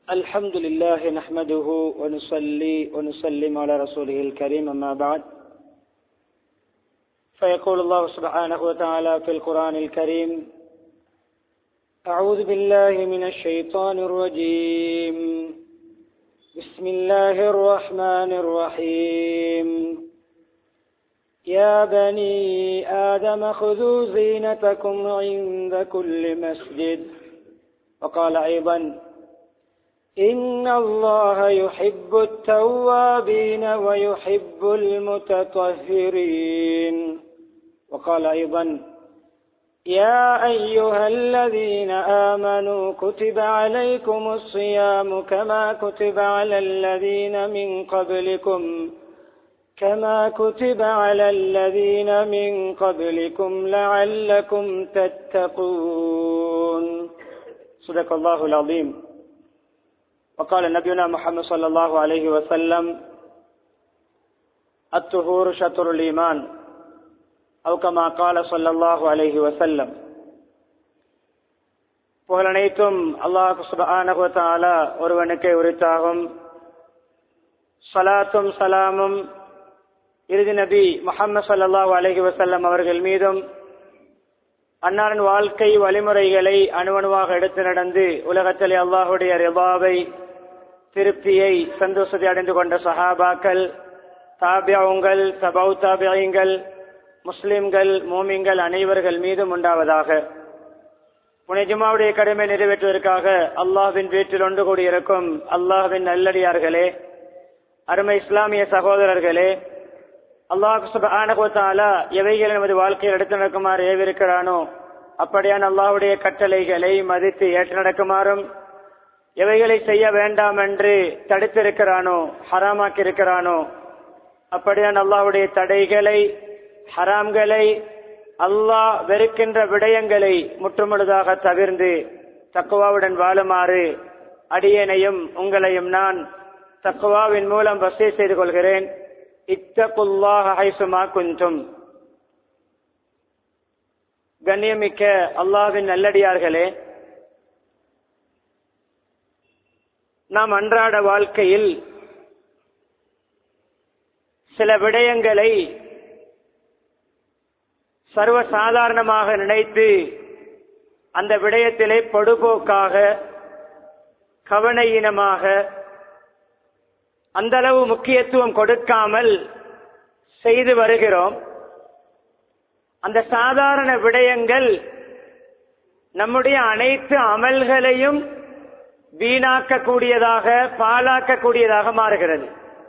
الحمد لله نحمده ونصلي ونسلم على رسوله الكريم أما بعد فيقول الله سبحانه وتعالى في القرآن الكريم أعوذ بالله من الشيطان الرجيم بسم الله الرحمن الرحيم يا بني آدم خذوا زينتكم عند كل مسجد وقال أيضا إن الله يحب التوابين ويحب المتطهرين وقال أيضا يا أيها الذين آمنوا كتب عليكم الصيام كما كتب على الذين من قبلكم كما كتب على الذين من قبلكم لعلكم تتقون صدق الله العظيم وقال نبينا محمد صلى الله عليه وسلم الطهور شطر الإيمان أو كما قال صلى الله عليه وسلم புகழனைத்தும் அல்லாஹு சுபானகுவத்தாலா ஒருவனுக்கே உரித்தாகும் சலாத்தும் சலாமும் இறுதி நபி முகமது சல்லாஹூ அலஹி வசல்லம் அவர்கள் மீதும் அன்னாரின் வாழ்க்கை வழிமுறைகளை அணுவணுவாக எடுத்து நடந்து உலகத்திலே அல்லாஹுடைய ரிபாவை திருப்தியை சந்தோஷத்தை அடைந்து கொண்ட சஹாபாக்கள் தாபியாவுங்கள் தபவு தாபியங்கள் முஸ்லிம்கள் மோமிங்கள் அனைவர்கள் மீதும் உண்டாவதாக புனிஜுமாவுடைய கடமை நிறைவேற்றுவதற்காக அல்லாஹின் வீட்டில் ஒன்று கூடியிருக்கும் அல்லாஹின் நல்லடியார்களே அருமை இஸ்லாமிய சகோதரர்களே அல்லாஹ் சுபானகுத்தாலா எவைகள் நமது வாழ்க்கையில் எடுத்து நடக்குமாறு ஏவிருக்கிறானோ அப்படியான அல்லாஹுடைய கட்டளைகளை மதித்து ஏற்று நடக்குமாறும் எவைகளை செய்ய வேண்டாம் என்று தடுத்திருக்கிறானோ ஹராமாக்கி இருக்கிறானோ அப்படியான அல்லாஹுடைய தடைகளை ஹராம்களை அல்லாஹ் வெறுக்கின்ற விடயங்களை முற்றுமுழுதாக தவிர்ந்து தக்குவாவுடன் வாழுமாறு அடியனையும் உங்களையும் நான் தக்குவாவின் மூலம் வசதி செய்து கொள்கிறேன் இத்தகுல்லாஹ ஹைசுமா குந்தும் கண்ணியமிக்க அல்லாவின் நல்லடியார்களே நாம் அன்றாட வாழ்க்கையில் சில விடயங்களை சர்வசாதாரணமாக நினைத்து அந்த விடயத்திலே பொடுபோக்காக கவனையினமாக அந்த அளவு முக்கியத்துவம் கொடுக்காமல் செய்து வருகிறோம் அந்த சாதாரண விடயங்கள் நம்முடைய அனைத்து அமல்களையும் வீணாக்கக்கூடியதாக பாலாக்கக்கூடியதாக மாறுகிறது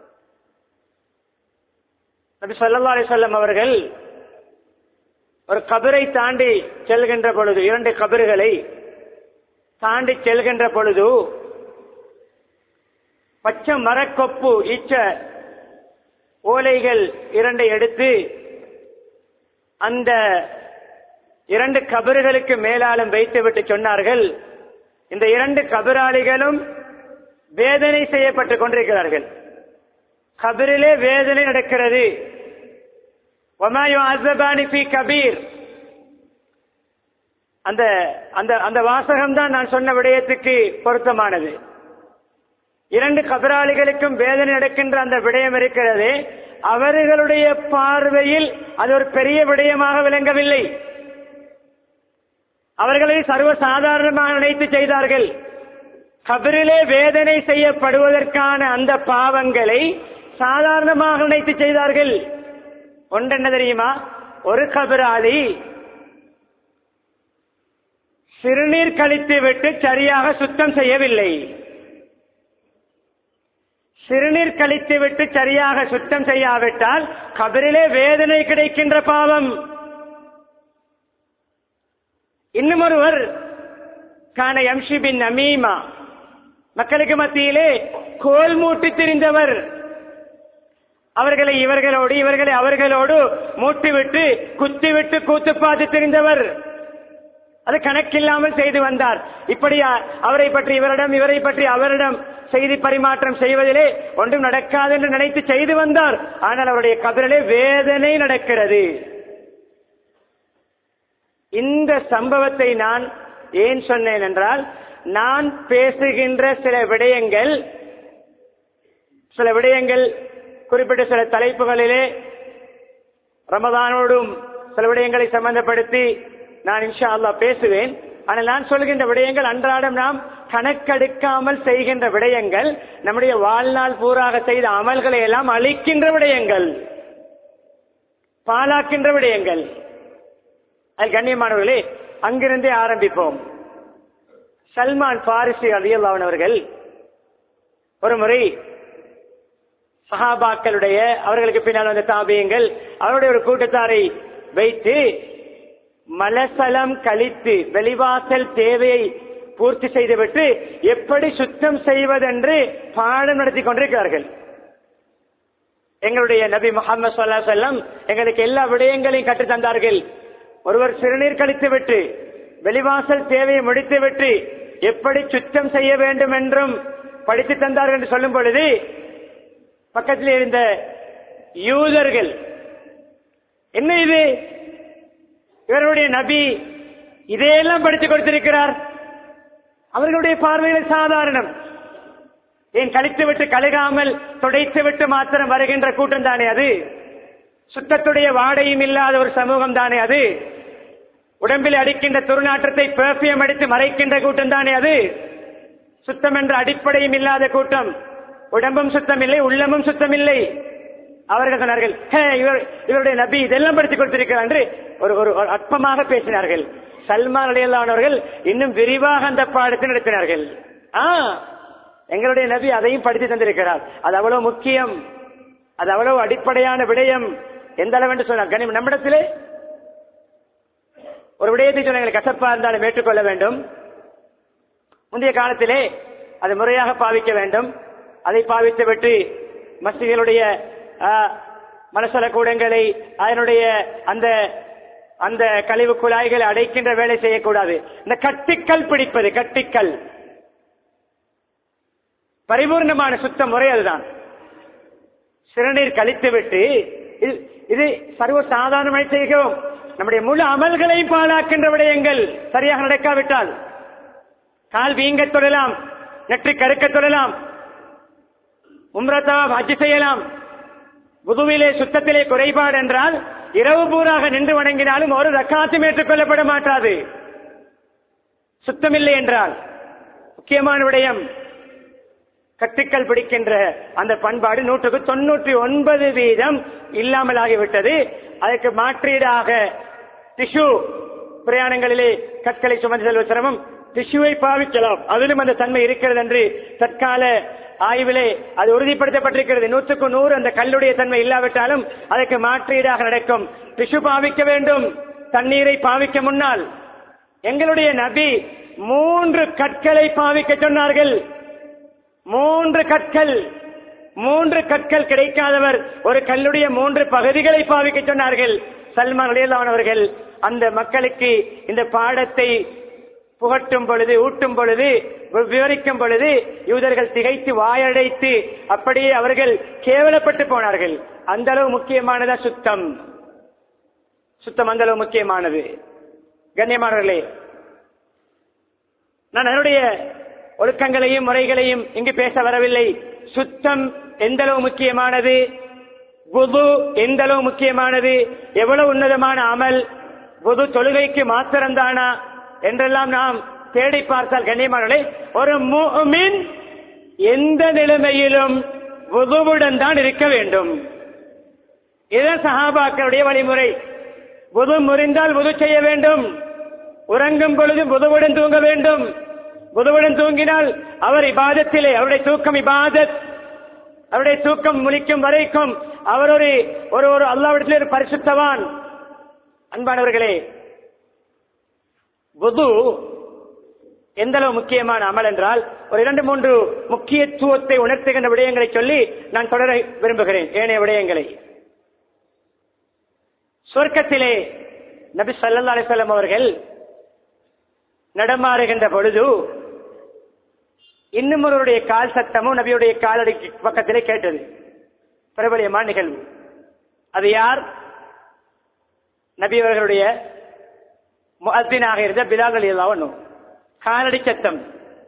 நபி சொல்லா அலிசல்லம் அவர்கள் ஒரு கபரை தாண்டி செல்கின்ற பொழுது இரண்டு கபறுகளை தாண்டி செல்கின்ற பொழுது பச்சை மரக்கொப்பு ஈச்ச ஓலைகள் இரண்டை எடுத்து அந்த இரண்டு கபறுகளுக்கு மேலாலும் வைத்துவிட்டு சொன்னார்கள் இந்த இரண்டு கபராளிகளும் வேதனை செய்யப்பட்டுக் கொண்டிருக்கிறார்கள் கபரிலே வேதனை நடக்கிறது கபீர் அந்த அந்த அந்த வாசகம் தான் நான் சொன்ன விடயத்துக்கு பொருத்தமானது இரண்டு கபராளிகளுக்கும் வேதனை நடக்கின்ற அந்த விடயம் இருக்கிறது அவர்களுடைய பார்வையில் அது ஒரு பெரிய விடயமாக விளங்கவில்லை அவர்களை சர்வசாதாரணமாக நினைத்து செய்தார்கள் கபரிலே வேதனை செய்யப்படுவதற்கான அந்த பாவங்களை சாதாரணமாக நினைத்து செய்தார்கள் ஒன்றென்ன தெரியுமா ஒரு கபராளி சிறுநீர் கழித்து விட்டு சரியாக சுத்தம் செய்யவில்லை சிறுநீர் கழித்து விட்டு சரியாக சுத்தம் செய்யாவிட்டால் கபரிலே வேதனை கிடைக்கின்ற பாவம் இன்னும் ஒருவர் கான எம்ஷிபின் நமீமா மக்களுக்கு மத்தியிலே கோல் மூட்டி திரிந்தவர் அவர்களை இவர்களோடு இவர்களை அவர்களோடு மூட்டிவிட்டு குத்திவிட்டு கூத்து பார்த்து தெரிந்தவர் அது கணக்கில்லாமல் செய்து வந்தார் இப்படி அவரை பற்றி இவரிடம் இவரை பற்றி அவரிடம் செய்தி பரிமாற்றம் செய்வதிலே ஒன்றும் நடக்காது என்று நினைத்து செய்து வந்தார் ஆனால் அவருடைய கபரிலே வேதனை நடக்கிறது இந்த சம்பவத்தை நான் ஏன் சொன்னேன் என்றால் நான் பேசுகின்ற சில விடயங்கள் சில விடயங்கள் குறிப்பிட்ட சில தலைப்புகளிலே ரமதானோடும் சில விடயங்களை சம்பந்தப்படுத்தி நான் இன்ஷா அல்லாஹ் பேசுவேன் ஆனால் நான் சொல்கின்ற விடயங்கள் அன்றாடம் நாம் கணக்கெடுக்காமல் செய்கின்ற விடயங்கள் நம்முடைய வாழ்நாள் பூராக செய்த அமல்களை எல்லாம் அழிக்கின்ற விடயங்கள் பாலாக்கின்ற விடயங்கள் அது கண்ணியமானவர்களே அங்கிருந்தே ஆரம்பிப்போம் சல்மான் பாரிசி அலியல்லாவன் அவர்கள் ஒரு முறை சஹாபாக்களுடைய அவர்களுக்கு பின்னால் வந்த தாபியங்கள் அவருடைய ஒரு கூட்டத்தாரை வைத்து மலசலம் கழித்து வெளிவாசல் தேவையை பூர்த்தி செய்துவிட்டு எப்படி சுத்தம் செய்வதென்று பாடம் நடத்தி கொண்டிருக்கிறார்கள் எங்களுடைய நபி முகமது சொல்லா செல்லம் எங்களுக்கு எல்லா விடயங்களையும் கற்றுத் தந்தார்கள் ஒருவர் சிறுநீர் கழித்து விட்டு வெளிவாசல் தேவையை முடித்துவிட்டு எப்படி சுத்தம் செய்ய வேண்டும் என்றும் படித்து தந்தார்கள் என்று சொல்லும் பொழுது பக்கத்தில் இருந்த யூதர்கள் என்ன இது இவருடைய நபி இதையெல்லாம் படித்து கொடுத்திருக்கிறார் அவர்களுடைய பார்வையில் சாதாரணம் ஏன் கழித்து விட்டு கழுகாமல் துடைத்து விட்டு மாத்திரம் வருகின்ற கூட்டம் தானே அது சுத்தத்துடைய வாடையும் இல்லாத ஒரு சமூகம் தானே அது உடம்பில் அடிக்கின்ற துர்நாற்றத்தை பெர்ஃபியம் அடித்து மறைக்கின்ற கூட்டம் தானே அது சுத்தம் என்ற அடிப்படையும் இல்லாத கூட்டம் உடம்பும் சுத்தம் இல்லை உள்ளமும் சுத்தம் இல்லை அவர்கள் சொன்னார்கள் "ஹே, இவர் இவருடைய நபி இதெல்லாம் படித்துக் கொடுத்திருக்கிறார் என்று ஒரு ஒரு ஒரு அற்பமாக பேசினார்கள் சல்மான் அலியல்லானவர்கள் இன்னும் விரிவாக அந்த பாடத்தை நடத்தினார்கள் ஆ எங்களுடைய நபி அதையும் படித்து தந்திருக்கிறார் அது அவ்வளவு முக்கியம் அது அவ்வளவு அடிப்படையான விடயம் எந்த அளவு என்று சொன்னார் கனிம் நம்மிடத்திலே ஒரு விடயத்தை சொன்ன கசப்பா இருந்தாலும் ஏற்றுக்கொள்ள வேண்டும் முந்தைய காலத்திலே அது முறையாக பாவிக்க வேண்டும் அதை பாவித்து விட்டு மசிதிகளுடைய மனசல கூடங்களை அதனுடைய அந்த அந்த கழிவு குழாய்களை அடைக்கின்ற வேலை செய்யக்கூடாது இந்த கட்டிக்கல் பிடிப்பது கட்டிக்கல் பரிபூர்ணமான சுத்த முறை அதுதான் சிறுநீர் கழித்துவிட்டு இது இது சர்வ சாதாரணமாக செய்கிறோம் நம்முடைய முழு அமல்களை பாழாக்கின்ற விடயங்கள் சரியாக நடக்காவிட்டால் கால் வீங்க தொழலாம் நெற்றி கருக்க தொழலாம் உம்ரத்தா ஹஜ் செய்யலாம் புதுவிலே சுத்தத்திலே குறைபாடு என்றால் இரவு பூராக நின்று வணங்கினாலும் ஒரு ரக்காத்தும் ஏற்றுக்கொள்ளப்பட மாட்டாது சுத்தமில்லை என்றால் முக்கியமான விடயம் கட்டுக்கள் பிடிக்கின்ற அந்த பண்பாடு நூற்றுக்கு தொண்ணூற்றி ஒன்பது வீதம் இல்லாமல் ஆகிவிட்டது அதற்கு மாற்றீடாக டிஷ்யூ பிரயாணங்களிலே கற்களை சுமந்து செல்வ சிரமம் டிஷ்யூவை பாவிக்கலாம் அதிலும் அந்த தன்மை இருக்கிறது என்று தற்கால ஆய்விலே அது உறுதிப்படுத்தப்பட்டிருக்கிறது நூற்றுக்கு நூறு அந்த கல்லுடைய தன்மை இல்லாவிட்டாலும் அதற்கு மாற்றீடாக நடக்கும் டிஷ்யூ பாவிக்க வேண்டும் தண்ணீரை பாவிக்க முன்னால் எங்களுடைய நபி மூன்று கற்களை பாவிக்க சொன்னார்கள் மூன்று கற்கள் மூன்று கற்கள் கிடைக்காதவர் ஒரு கல்லுடைய மூன்று பகுதிகளை பாவிக்க சொன்னார்கள் சல்மான் அலியல்லான் அவர்கள் அந்த மக்களுக்கு இந்த பாடத்தை புகட்டும் பொழுது ஊட்டும் பொழுது விவரிக்கும் பொழுது யூதர்கள் திகைத்து வாயடைத்து அப்படியே அவர்கள் கேவலப்பட்டு போனார்கள் அந்த அளவு முக்கியமானதா சுத்தம் சுத்தம் அந்த அளவு முக்கியமானது கண்ணியமானவர்களே நான் என்னுடைய ஒழுக்கங்களையும் முறைகளையும் இங்கு பேச வரவில்லை சுத்தம் எந்த அளவு முக்கியமானது புது எந்த அளவு முக்கியமானது எவ்வளவு உன்னதமான அமல் புது தொழுகைக்கு மாத்திரம்தானா என்றெல்லாம் நாம் தேடி பார்த்தால் கண்ணியமானே ஒரு முஃமின் எந்த நிலைமையிலும் புதுவுடன் தான் இருக்க வேண்டும் இதுதான் சஹாபாக்களுடைய வழிமுறை புது முறிந்தால் புது செய்ய வேண்டும் உறங்கும் பொழுது புதுவுடன் தூங்க வேண்டும் புதுவுடன் தூங்கினால் அவர் இபாதத்திலே அவருடைய தூக்கம் இபாதத் அவருடைய தூக்கம் முழிக்கும் வரைக்கும் அவர் ஒரு ஒரு ஒரு அல்லாவிடத்தில் ஒரு பரிசுத்தவான் அன்பானவர்களே புது எந்த அளவு முக்கியமான அமல் என்றால் ஒரு இரண்டு மூன்று முக்கியத்துவத்தை உணர்த்துகின்ற விடயங்களை சொல்லி நான் தொடர விரும்புகிறேன் ஏனைய விடயங்களை சொர்க்கத்திலே நபி சல்லா அலிசல்லம் அவர்கள் நடமாறுகின்ற பொழுது இன்னும் ஒருவருடைய கால் சத்தமும் நபியுடைய காலடி பக்கத்திலே கேட்டது பிரபலியமான நிகழ்வு அது யார் நபி அவர்களுடைய முஅத்தினாக இருந்த பிலால் அலி அல்லாஹ் காலடி சத்தம்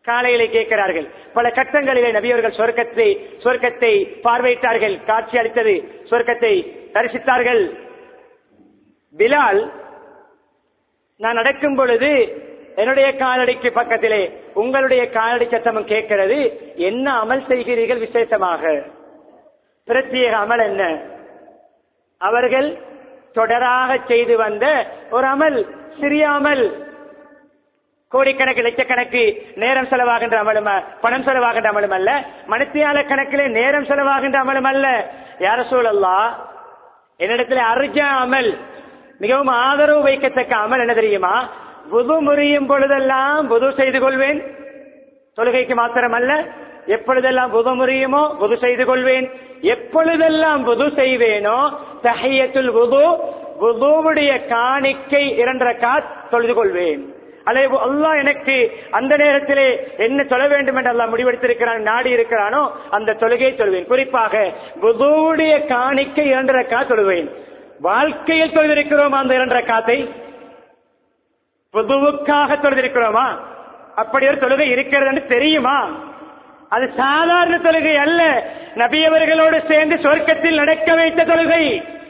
காலையிலே கேட்கிறார்கள் பல கட்டங்களிலே நபியவர்கள் சொர்க்கத்தை சொர்க்கத்தை பார்வையிட்டார்கள் காட்சி அளித்தது சொர்க்கத்தை தரிசித்தார்கள் பிலால் நான் நடக்கும் பொழுது என்னுடைய காலடிக்கு பக்கத்திலே உங்களுடைய காலடி சத்தமும் கேட்கிறது என்ன அமல் செய்கிறீர்கள் விசேஷமாக பிரத்யேக அமல் என்ன அவர்கள் தொடராக செய்து வந்த ஒரு அமல் சிறிய அமல் கோடிக்கணக்கு லட்சக்கணக்கு நேரம் செலவாகின்ற அமலும் அ- பணம் செலவாகின்ற அமலும் அல்ல மணித்தியால கணக்கிலே நேரம் செலவாகின்ற அமலும் அல்ல யார சூழல்லா என்னிடத்தில் அர்ஜா அமல் மிகவும் ஆதரவு வைக்கத்தக்க அமல் என்ன தெரியுமா புது முறியும் பொழுதெல்லாம் புது செய்து கொள்வேன் தொழுகைக்கு மாத்திரமல்ல எப்பொழுதெல்லாம் புது முறியுமோ புது செய்து கொள்வேன் எப்பொழுதெல்லாம் புது செய்வேனோ தஹியத்துல் புது புதுவுடைய காணிக்கை இரண்டரை காத் தொழுது கொள்வேன் அல்லது அல்லாஹ் எனக்கு அந்த நேரத்திலே என்ன சொல்ல வேண்டும் என்று அல்லாஹ் முடிவெடுத்திருக்கிறான் நாடி இருக்கிறானோ அந்த தொழுகையை தொழுவேன் குறிப்பாக புதுவுடைய காணிக்கை இரண்டரை காத் தொழுவேன் வாழ்க்கையில் தொழுதிருக்கிறோமா அந்த இரண்டரை காத்தை பொதுவுக்காக தொழுதிருக்கிறோமா அப்படி ஒரு தொழுகை இருக்கிறது என்று தெரியுமா அது சாதாரண தொழுகை அல்ல நபியவர்களோடு சேர்ந்து சொர்க்கத்தில் நடக்க வைத்த தொழுகை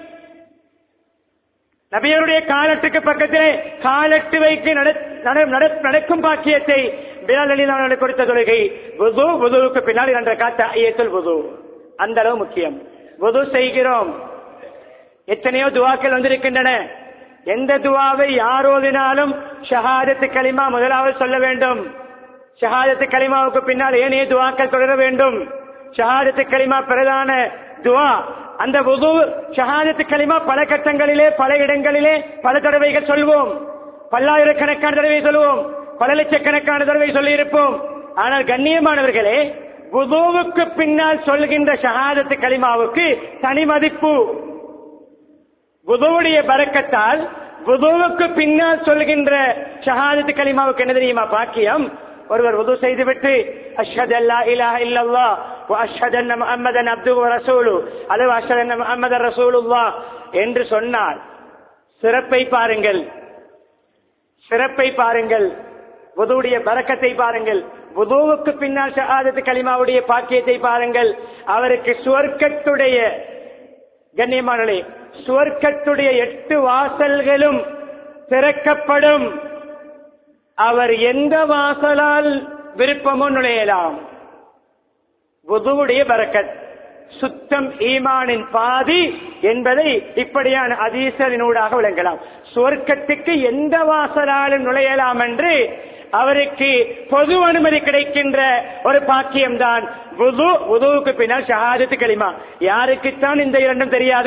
நபியருடைய காலத்துக்கு பக்கத்திலே காலட்டு வைக்கு நட- நட- நட- நடக்கும் பாக்கியத்தை பிலால் அலி அவர்களுக்கு கொடுத்த தொழுகை புது புதுவுக்கு பின்னால் இரண்டரை காத்த ஐயத்துல் புது அந்த அளவு முக்கியம் புது செய்கிறோம் எத்தனையோ துவாக்கள் வந்திருக்கின்றன எந்த துவாவை யார் ஓதினாலும் ஷஹாதத்து கலிமா முதலாவது சொல்ல வேண்டும் ஷஹாதத்து கலிமாவுக்கு பின்னால் ஏனைய துவாக்கள் தொடர வேண்டும் ஷஹாதத்து கலிமா பிரதான துவா அந்த உது ஷஹாதத்து கலிமா பல கட்டங்களிலே பல இடங்களிலே பல தடவைகள் சொல்வோம் பல்லாயிரக்கணக்கான தடவை சொல்லுவோம் பல லட்சக்கணக்கான தடவை சொல்லியிருப்போம் ஆனால் கண்ணியமானவர்களே புதுவுக்கு பின்னால் சொல்கின்ற ஷஹாதத்து கலிமாவுக்கு தனி மதிப்பு புதுவுடைய பறக்கத்தால் புதுவுக்கு பின்னால் சொல்கின்ற ஷஹாதத்து கலிமாவுக்கு என்ன தெரியுமா பாக்கியம் ஒருவர் உது செய்துவிட்டு அஷ்ஹது அல்லா இலாஹ இல்லல்லாஹ் வ அஷ்ஹது அன்ன முஹம்மதன் அப்துஹு வ ரசூலு அல்லது அஷ்ஹது அன்ன முஹம்மதன் ரசூலுல்லாஹ் என்று சொன்னார் சிறப்பை பாருங்கள் சிறப்பை பாருங்கள் புதுவுடைய பறக்கத்தை பாருங்கள் புதுவுக்கு பின்னால் ஷஹாதத்து கலிமாவுடைய பாக்கியத்தை பாருங்கள் அவருக்கு சுவர்க்கத்துடைய கண்ணியமானே சுவர்க்கத்துடைய எட்டு வாசல்களும் திறக்கப்படும் அவர் எந்த வாசலால் விருப்பமோ நுழையலாம் புதுவுடைய பரக்கத் சுத்தம் ஈமானின் பாதி என்பதை இப்படியான அதீசரினூடாக விளங்கலாம் சுவர்க்கத்துக்கு எந்த வாசலாலும் நுழையலாம் என்று அவருக்கு பொது அனுமதி கிடைக்கின்ற ஒரு பாக்கியம்தான் புது புதுவுக்கு பின்னால் ஷஹாதத்து களிமா யாருக்குத்தான் இந்த இரண்டும் தெரியாது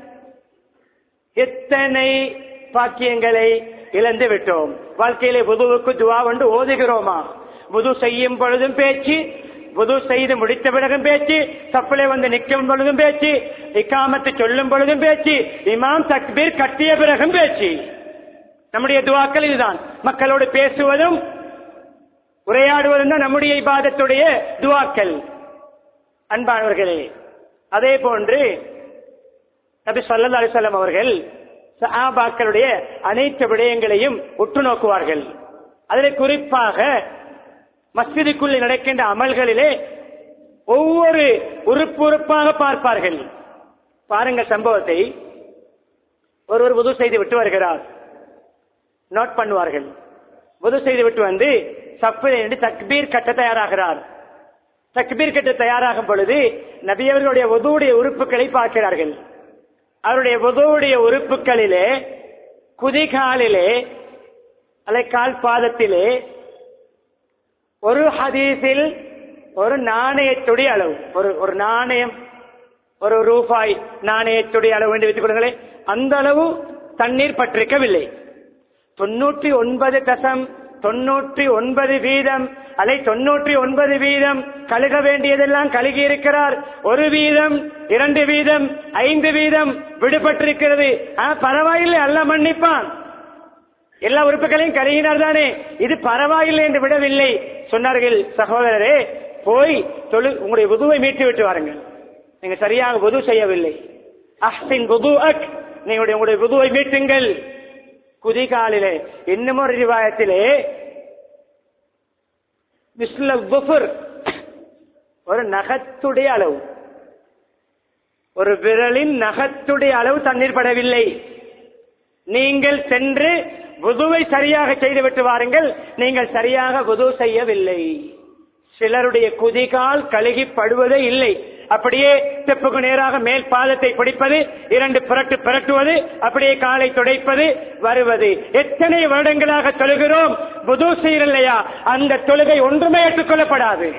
எத்தனை பாக்கியங்களை இழந்து விட்டோம் வாழ்க்கையிலே புதுவுக்கு துவா கொண்டு ஓதுகிறோமா புது செய்யும் பொழுதும் பேச்சு புது செய்து முடித்த பிறகும் பேச்சு சப்பிளை வந்து நிற்கும் பொழுதும் பேச்சு இக்காமத்து சொல்லும் பொழுதும் பேச்சு இமாம் தக்பீர் கட்டிய பிறகும் பேச்சு நம்முடைய துவாக்கள் இதுதான் மக்களோடு பேசுவதும் உரையாடுவதும் தான் நம்முடைய இபாதத்துடைய துவாக்கள் அன்பானவர்களே அதே போன்று நபி ஸல்லல்லாஹு அலைஹி வஸல்லம் அவர்கள் சஹாபாக்களுடைய அனைத்து விடயங்களையும் உற்று நோக்குவார்கள் அதில் குறிப்பாக மஸ்ஜிதுக்குள்ளே நடக்கின்ற அமல்களிலே ஒவ்வொரு உறுப்பு உறுப்பாக பார்ப்பார்கள் பாருங்கள் சம்பவத்தை ஒருவர் உது செய்து விட்டு வருகிறார் நோட் பண்ணுவார்கள் உது செய்து விட்டு வந்து சப்பில் தக்பீர் கட்ட தயாராகிறார் தக்பீர் கட்ட தயாராகும் பொழுது நபியவர்களுடைய உதுவுடைய உறுப்புகளை பார்க்கிறார்கள் அவருடைய உதவுடைய உறுப்புகளிலே குதிகாலிலே அல்ல கால் பாதத்திலே ஒரு ஹதீஸில் ஒரு நாணயத்துடைய அளவு ஒரு ஒரு நாணயம் ஒரு ரூபாய் நாணயத்துடைய அளவு என்று வைத்துக் கொள்ளுங்களேன் அந்த அளவு தண்ணீர் பற்றிருக்கவில்லை தொண்ணூற்றி ஒன்பது தசம் தொண்ணூற்றி ஒன்பது வீதம் அல்லை தொண்ணூற்றி ஒன்பது வீதம் கழுக வேண்டியதெல்லாம் கழுகி இருக்கிறார் ஒரு வீதம் இரண்டு வீதம் ஐந்து வீதம் விடுபட்டிருக்கிறது ஆ, பரவாயில்லை அல்ல மன்னிப்பான் எல்லா உறுப்புகளையும் கருகினார் தானே இது பரவாயில்லை என்று விடவில்லை சொன்னார்கள் சகோதரரே போய் தொழு உங்களுடைய உதுவை மீட்டு விட்டு வாருங்கள் நீங்க சரியாக உது செய்யவில்லை அஹ்சின் புது அக் நீங்களுடைய உங்களுடைய உதுவை மீட்டுங்கள் குதிகாலிலே இன்னும் ஒரு ரிவாயத்திலே மிஸ்ல குஃபுர் ஒரு நகத்துடைய அளவு ஒரு விரலின் நகத்துடைய அளவு தண்ணீர் படவில்லை நீங்கள் சென்று வுதுவை சரியாக செய்துவிட்டு வாருங்கள் நீங்கள் சரியாக வுது செய்யவில்லை சிலருடைய குதிகால் கழுகி படுவதே இல்லை அப்படியே தெப்புக்கு நேராக மேல் பாதத்தை பிடிப்பது இரண்டு புரட்டு புரட்டுவது அப்படியே காலை துடைப்பது வருவது எத்தனை வருடங்களாக தொழுகிறோம் புது செய்யலையா அந்த தொழுகை ஒன்றுமே ஏற்றுக்கொள்ளப்படாது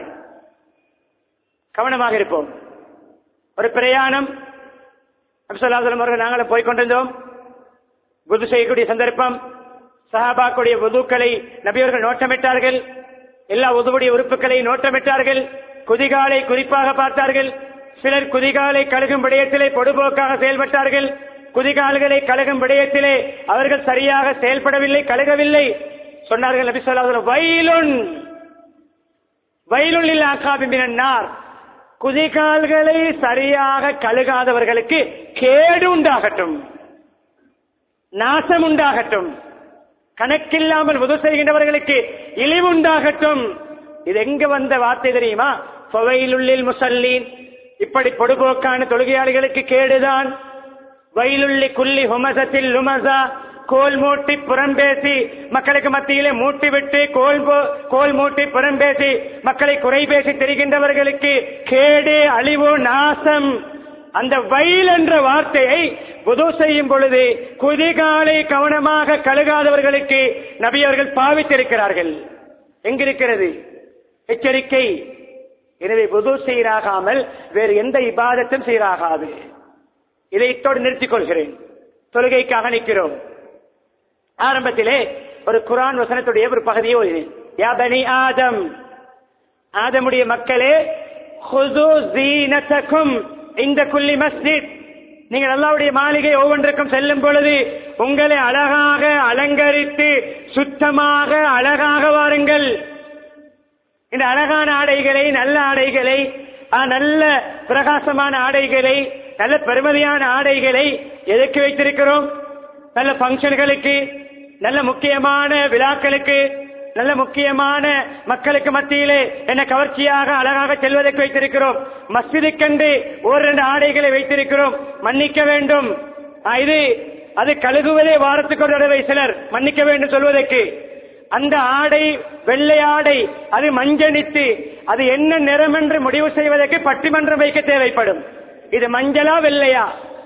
கவனமாக இருப்போம் ஒரு பிரயாணம் அப்சல்லாசலம் அவர்கள் நாங்களும் போய் கொண்டிருந்தோம் புது செய்யக்கூடிய சந்தர்ப்பம் சஹாபாக்குடைய உதுக்களை நபியவர்கள் நோட்டமிட்டார்கள் எல்லா உதுவுடைய உறுப்புகளை நோட்டமிட்டார்கள் குதிகாலை குறிப்பாக பார்த்தார்கள் சிலர் குதிகாலை கழுகும் விடயத்திலே பொடுபோக்காக செயல்பட்டார்கள் குதிகால்களை கழுகும் விடயத்திலே அவர்கள் சரியாக செயல்படவில்லை கழுகவில்லை சொன்னார்கள் நபி சொல்லாத வயலுன் வயலுள்ளில் ஆக்காபினார் குதிகால்களை சரியாக கழுகாதவர்களுக்கு கேடு உண்டாகட்டும் நாசம் உண்டாகட்டும் கணக்கில்லாமல் உதவு செய்கின்றவர்களுக்கு இழிவு உண்டாகட்டும் இது எங்க வந்த வார்த்தை தெரியுமா ஃபவைலுள்ளில் முசல்லீன் இப்படி பொடுபோக்கான தொழுகையாளிகளுக்கு கேடுதான் வயலுள்ளி குள்ளி ஹுமசத்தில் லுமசா கோல் மூட்டி புறம்பேசி மக்களுக்கு மத்தியிலே மூட்டி விட்டு கோல் போ- கோல் மூட்டி புறம்பேசி மக்களை குறை பேசி தெரிகின்றவர்களுக்கு கேடு அழிவு நாசம் அந்த வயல் என்ற வார்த்தையை புது செய்யும் பொழுது குதிகாலை கவனமாக கழுகாதவர்களுக்கு நபி அவர்கள் பாவித்திருக்கிறார்கள் எங்கிருக்கிறது எச்சரிக்கை எனவே புது சீராகாமல் வேறு எந்த இபாதத்தும் சீராகாது இதை இத்தோடு நிறுத்திக் கொள்கிறேன் தொழுகைக்காக நிற்கிறோம் ஆரம்பத்திலே ஒரு குரான் வசனத்துடைய ஒரு பகுதியை ஓதினேன் யா பனி ஆதம் ஆதமுடைய மக்களே ஹுது ஜீனத்தக்கும் இந்த குல்லி மஸ்ஜித் நீங்கள் அல்லாவுடைய மாளிகை ஒவ்வொன்றுக்கும் செல்லும் பொழுது உங்களை அழகாக அலங்கரித்து சுத்தமாக அழகாக வாருங்கள் இந்த அழகான ஆடைகளை நல்ல ஆடைகளை ஆ, நல்ல பிரகாசமான ஆடைகளை நல்ல பெருமதியான ஆடைகளை எதற்கு வைத்திருக்கிறோம் நல்ல பங்கன்களுக்கு நல்ல முக்கியமான விழாக்களுக்கு நல்ல முக்கியமான மக்களுக்கு மத்தியிலே என்ன கவர்ச்சியாக அழகாக செல்வதற்கு வைத்திருக்கிறோம் மஸ்ஜிதுக்கென்று ஒரு ரெண்டு ஆடைகளை வைத்திருக்கிறோம் மன்னிக்க வேண்டும் ஆ, இது அது கழுகுவதே வாரத்துக்கு ஒரு தடவை சிலர் மன்னிக்க வேண்டும் சொல்வதற்கு அந்த ஆடை வெள்ளை ஆடை அது மஞ்சனித்து அது என்ன நிறம் என்று முடிவு செய்வதற்கு பட்டிமன்றம் வைக்க தேவைப்படும் இது மஞ்சளா வெள்ளையா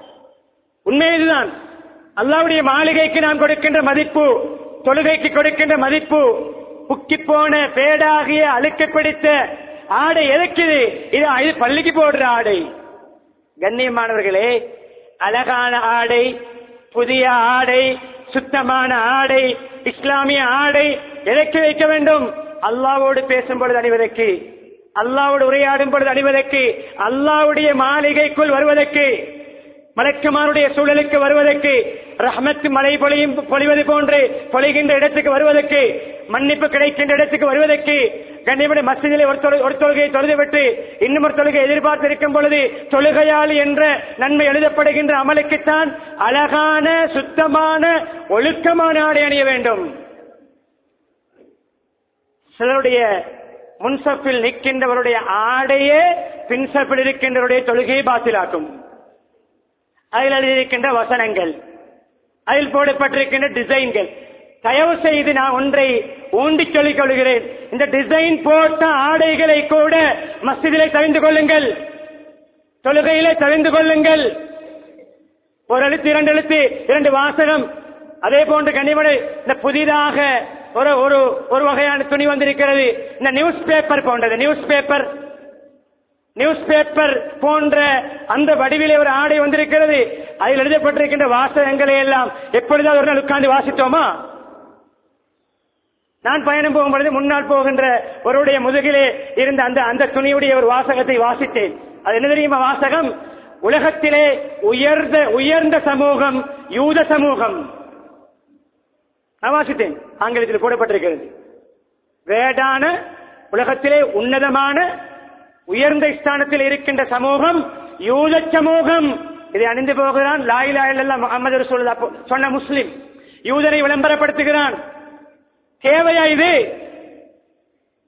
உண்மை இதுதான் அல்லாவுடைய மாளிகைக்கு நாம் கொடுக்கின்ற மதிப்பு தொழுகைக்கு கொடுக்கின்ற மதிப்பு புக்கி போன பேடாகிய அழுக்கு பிடித்த ஆடை எதுக்குது இது இது பள்ளிக்கு போடுற ஆடை கண்ணியமானவர்களே அழகான ஆடை புதிய ஆடை சுத்தமான ஆடை இஸ்லாமிய ஆடை எதற்கு வைக்க வேண்டும் அல்லாவோடு பேசும் பொழுது அணிவதற்கு அல்லாவோடு உரையாடும் பொழுது அணிவதற்கு அல்லாவுடைய மாளிகைக்குள் வருவதற்கு மலக்குமாருடைய சூழலுக்கு வருவதற்கு ரஹமத்து மழை பொழியும் பொழிவது போன்று பொழிகின்ற இடத்துக்கு வருவதற்கு மன்னிப்பு கிடைக்கின்ற இடத்துக்கு வருவதற்கு கண்ணியமனை மசிதிலே ஒரு தொழு- ஒரு தொழுகையை தொழுதுவிட்டு இன்னும் ஒரு தொழுகை எதிர்பார்த்திருக்கும் பொழுது தொழுகையாளி என்ற நன்மை எழுதப்படுகின்ற அமலுக்குத்தான் அழகான சுத்தமான ஒழுக்கமான ஆடை அணிய வேண்டும் சிலருடைய முன்சப்பில் நிற்கின்றவருடைய ஆடையே பின்சப்பில் இருக்கின்றவருடைய தொழுகையை பாத்திலாக்கும் அதில் எழுதியிருக்கின்ற வசனங்கள் அதில் போடப்பட்டிருக்கின்ற டிசைன்கள் தயவு செய்து நான் ஒன்றை ஊண்டி சொல்லிக் கொள்கிறேன் இந்த டிசைன் போட்ட ஆடைகளை கூட மஸ்ஜிதிலே தவிந்து கொள்ளுங்கள் தொழுகையிலே தவிந்து கொள்ளுங்கள் ஒரு எழுத்து இரண்டு எழுத்து இரண்டு வாசகம் அதே போன்று கனிமனை இந்த புதிதாக ஒரு ஒரு ஒரு வகையான துணி வந்திருக்கிறது இந்த நியூஸ் பேப்பர் போன்றது நியூஸ் பேப்பர் நியூஸ் பேப்பர் போன்ற அந்த வடிவிலே ஒரு ஆடை வந்திருக்கிறது அதில் எழுதப்பட்டிருக்கின்ற வாசகங்களை எல்லாம் எப்பொழுதாவது ஒரு நாள் உட்கார்ந்து வாசித்தோமா நான் பயணம் போகும்பொழுது முன்னால் போகின்ற ஒருவருடைய முதுகிலே இருந்த அந்த அந்த துணியுடைய ஒரு வாசகத்தை வாசித்தேன் அது என்ன தெரியுமா வாசகம் உலகத்திலே உயர்ந்த உயர்ந்த சமூகம் யூத சமூகம் நான் வாசித்தேன் ஆங்கிலத்தில் போடப்பட்டிருக்கிறது வேடான உலகத்திலே உன்னதமான உயர்ந்த ஸ்தானத்தில் இருக்கின்ற சமூகம் யூத சமூகம் இதை அணிந்து போகிறான் லாயிலா இல்லல்லா முகமது ரசூலுல்லாஹ் போ- சொன்ன முஸ்லிம் யூதனை விளம்பரப்படுத்துகிறான் தேவையா இது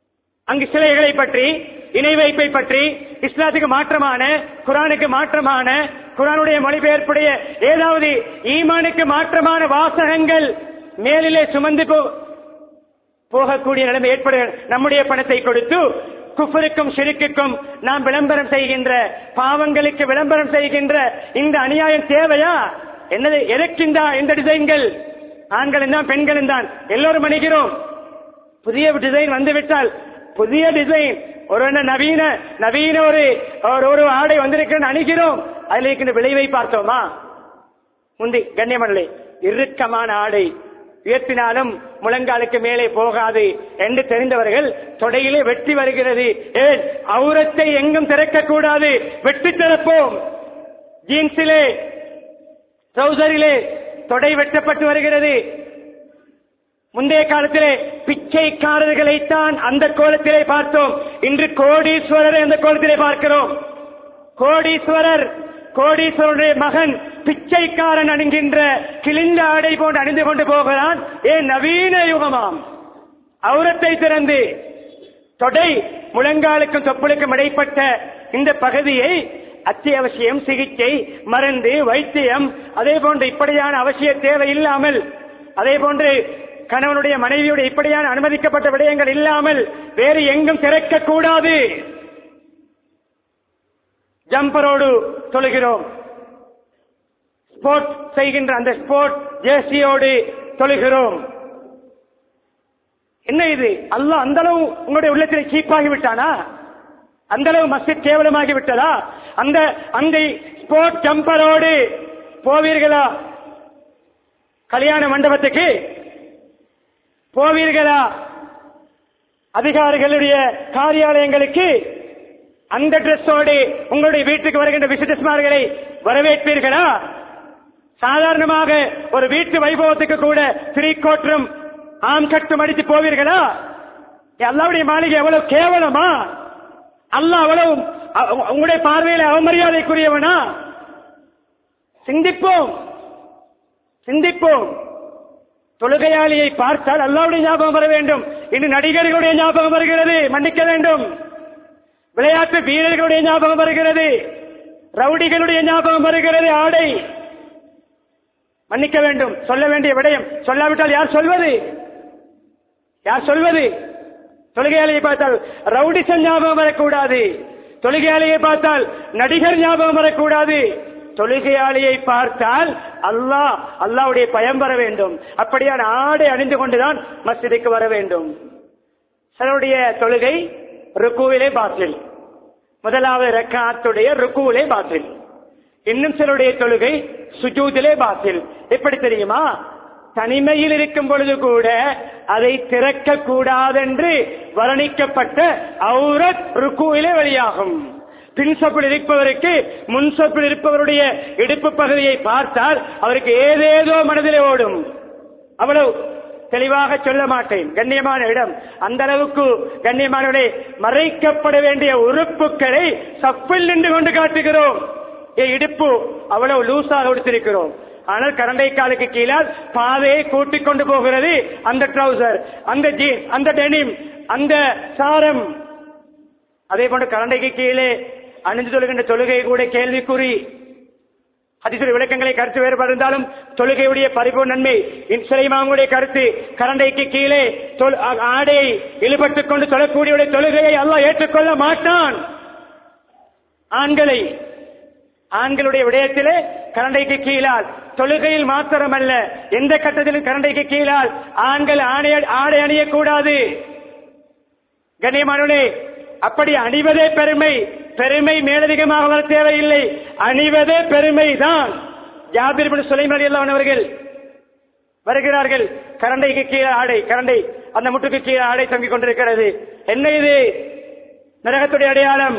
அங்கு சிலைகளை பற்றி இணை வைப்பை பற்றி இஸ்லாத்துக்கு மாற்றமான குரானுக்கு மாற்றமான குரானுடைய மொழிபெயர்ப்புடைய ஏதாவது ஈமானுக்கு மாற்றமான வாசகங்கள் மேலிலே சுமந்து போ போகக்கூடிய நிலைமை ஏற்பட நம்முடைய பணத்தை கொடுத்து குஃபருக்கும் ஷிருக்குக்கும் நாம் விளம்பரம் செய்கின்ற பாவங்களுக்கு விளம்பரம் செய்கின்ற இந்த அநியாயம் தேவையா என்னது எதற்கின்றா இந்த டிசைன்கள் ஆண்களும் தான் பெண்களும் தான் எல்லோரும் அணிகிறோம் புதிய டிசைன் வந்துவிட்டால் புதிய டிசைன் ஒரு என்ன நவீன நவீன ஒரு ஒரு- ஒரு ஆடை வந்திருக்கிறது அணிகிறோம் அதில் இருக்கின்ற விளைவை பார்த்தோமா முந்தி கண்ணியமல்லை இறுக்கமான ஆடை உயர்த்தினாலும் முழங்காலுக்கு மேலே போகாது என்று தெரிந்தவர்கள் தொடையிலே வெட்டி வருகிறது ஏன் அவுரத்தை எங்கும் திறக்கக்கூடாது வெட்டி திறப்போம் ஜீன்ஸிலே ட்ரௌசரிலே தொடை வெட்டப்பட்டு வருகிறது முந்தைய காலத்திலே பிச்சைக்காரர்களைத்தான் அந்த கோலத்திலே பார்த்தோம் இன்று கோடீஸ்வரரை அந்த கோலத்திலே பார்க்கிறோம் கோடீஸ்வரர் கோடீஸ்வரருடைய மகன் பிச்சைக்காரன் அணிகின்ற கிழிந்த ஆடை போன்று அணிந்து கொண்டு போகிறான் ஏன் நவீன யுகமாம் அவுரத்தை திறந்து தொடை முழங்காலுக்கும் தொப்புளுக்கும் இடைப்பட்ட இந்த பகுதியை அத்தியாவசியம் சிகிச்சை மருந்து வைத்தியம் அதே போன்று இப்படியான அவசிய தேவை இல்லாமல் அதே போன்று கணவனுடைய மனைவியுடைய இப்படியான அனுமதிக்கப்பட்ட விடயங்கள் இல்லாமல் வேறு எங்கும் திறக்க கூடாது ஜம்பரோடு தொழுகிறோம் ஸ்போர்ட் செய்கின்ற அந்த ஸ்போர்ட் ஜேர்சியோடு தொழுகிறோம் என்ன இது அல்லாஹ் அந்த அளவு உங்களுடைய உள்ளத்தில் சீப்பாகி விட்டானா அந்த அளவு மஸ்ஜித் கேவலமாகி விட்டதா அந்த அந்த ஸ்போர்ட் ஜம்பரோடு போவீர்களா கல்யாண மண்டபத்துக்கு போவீர்களா அதிகாரிகளுடைய காரியாலயங்களுக்கு அந்த ட்ரெஸ்ஸோடு உங்களுடைய வீட்டுக்கு வருகின்ற விசிட்டர்ஸ்மார்களை வரவேற்பீர்களா சாதாரணமாக ஒரு வீட்டு வைபவத்துக்கு கூட த்ரீ கோட்டும் ஆம் கட்டும் அடித்து போவீர்களா அல்லாவுடைய மாளிகை எவ்வளவு கேவலமா அல்லாஹ் அவ்வளவு அ- உ- உங்களுடைய பார்வையில் அவமரியாதைக்குரியவனா சிந்திப்போம் சிந்திப்போம் தொழுகையாளியை பார்த்தால் அல்லாவுடைய ஞாபகம் வர வேண்டும் இன்று நடிகர்களுடைய ஞாபகம் வருகிறது மன்னிக்க வேண்டும் விளையாட்டு வீரர்களுடைய ஞாபகம் வருகிறது ரவுடிகளுடைய ஞாபகம் வருகிறது ஆடை மன்னிக்க வேண்டும் சொல்ல வேண்டிய விடயம் சொல்லாவிட்டால் யார் சொல்வது யார் சொல்வது தொழுகையாளியை பார்த்தால் ரவுடிசன் ஞாபகம் வரக்கூடாது தொழுகையாளியை பார்த்தால் நடிகர் ஞாபகம் வரக்கூடாது தொழுகையாளியை பார்த்தால் அல்லாஹ் அல்லாஹ்வுடைய பயம் வர வேண்டும் அப்படியான ஆடை அணிந்து கொண்டுதான் மஸ்ஜிதுக்கு வர வேண்டும் சிலருடைய தொழுகை ருக்குவிலே பாத்தில் முதலாவது ரக்காத்துடைய ருக்குவிலே பாத்தில் இன்னும் சிலருடைய தொழுகை சுஜூதிலே பாத்தில் எப்படி தெரியுமா தனிமையில் இருக்கும் பொழுது கூட அதை திறக்க கூடாதென்று வர்ணிக்கப்பட்ட அவுரத் ருக்குவிலே வெளியாகும் பின் சொப்பில் இருப்பவருக்கு முன் சொப்பில் இருப்பவருடைய இடுப்பு பகுதியை பார்த்தால் அவருக்கு ஏதேதோ மனதிலே ஓடும் அவ்வளவு தெளிவாக சொல்ல மாட்டேன் கண்ணியமான இடம் அந்த அளவுக்கு கண்ணியமானவர்களே மறைக்கப்பட வேண்டிய உறுப்புகளை சப்பில் நின்று கொண்டு காட்டுகிறோம் ஏ இடுப்பு அவ்வளவு லூசாக கொடுத்திருக்கிறோம் ஆனால் கரண்டை காலுக்கு கீழால் பாதையை கூட்டிக் கொண்டு போகிறது அந்த ட்ரௌசர் அந்த ஜீன் அந்த டெனிம் அந்த சாரம் அதே போன்று கரண்டைக்கு கீழே அணிந்து சொல்கின்ற தொழுகை கூட கேள்விக்குறி அதிசய விளக்கங்களை கருத்து வேறுபாடு இருந்தாலும் தொழுகையுடைய பரிபூர்ண நன்மை சிலைமாவுடைய கருத்து கரண்டைக்கு கீழே தொழு- ஆ- ஆடையை இழுபட்டுக் கொண்டு தொழக்கூடிய தொழுகையை அல்லாஹ் ஏற்றுக்கொள்ள மாட்டான் ஆண்களை ஆண்களுடைய விடயத்திலே கரண்டைக்கு கீழால் தொழுகையில் மாத்திரமல்ல எந்த கட்டத்திலும் கரண்டைக்கு கீழால் ஆண்கள் ஆணை ஆடை அணியக்கூடாது கண்ணியமானவனே அப்படி அணிவதே பெருமை பெருமை மேலதிகமாக வர தேவையில்லை அணிவதே பெருமை தான் ஜாபிர் பின் சுலைம் அலி அவர்கள் வருகிறார்கள் கரண்டைக்கு கீழே ஆடை கரண்டை அந்த முட்டுக்கு கீழே ஆடை தங்கிக் கொண்டிருக்கிறது என்ன இது நரகத்துடைய அடையாளம்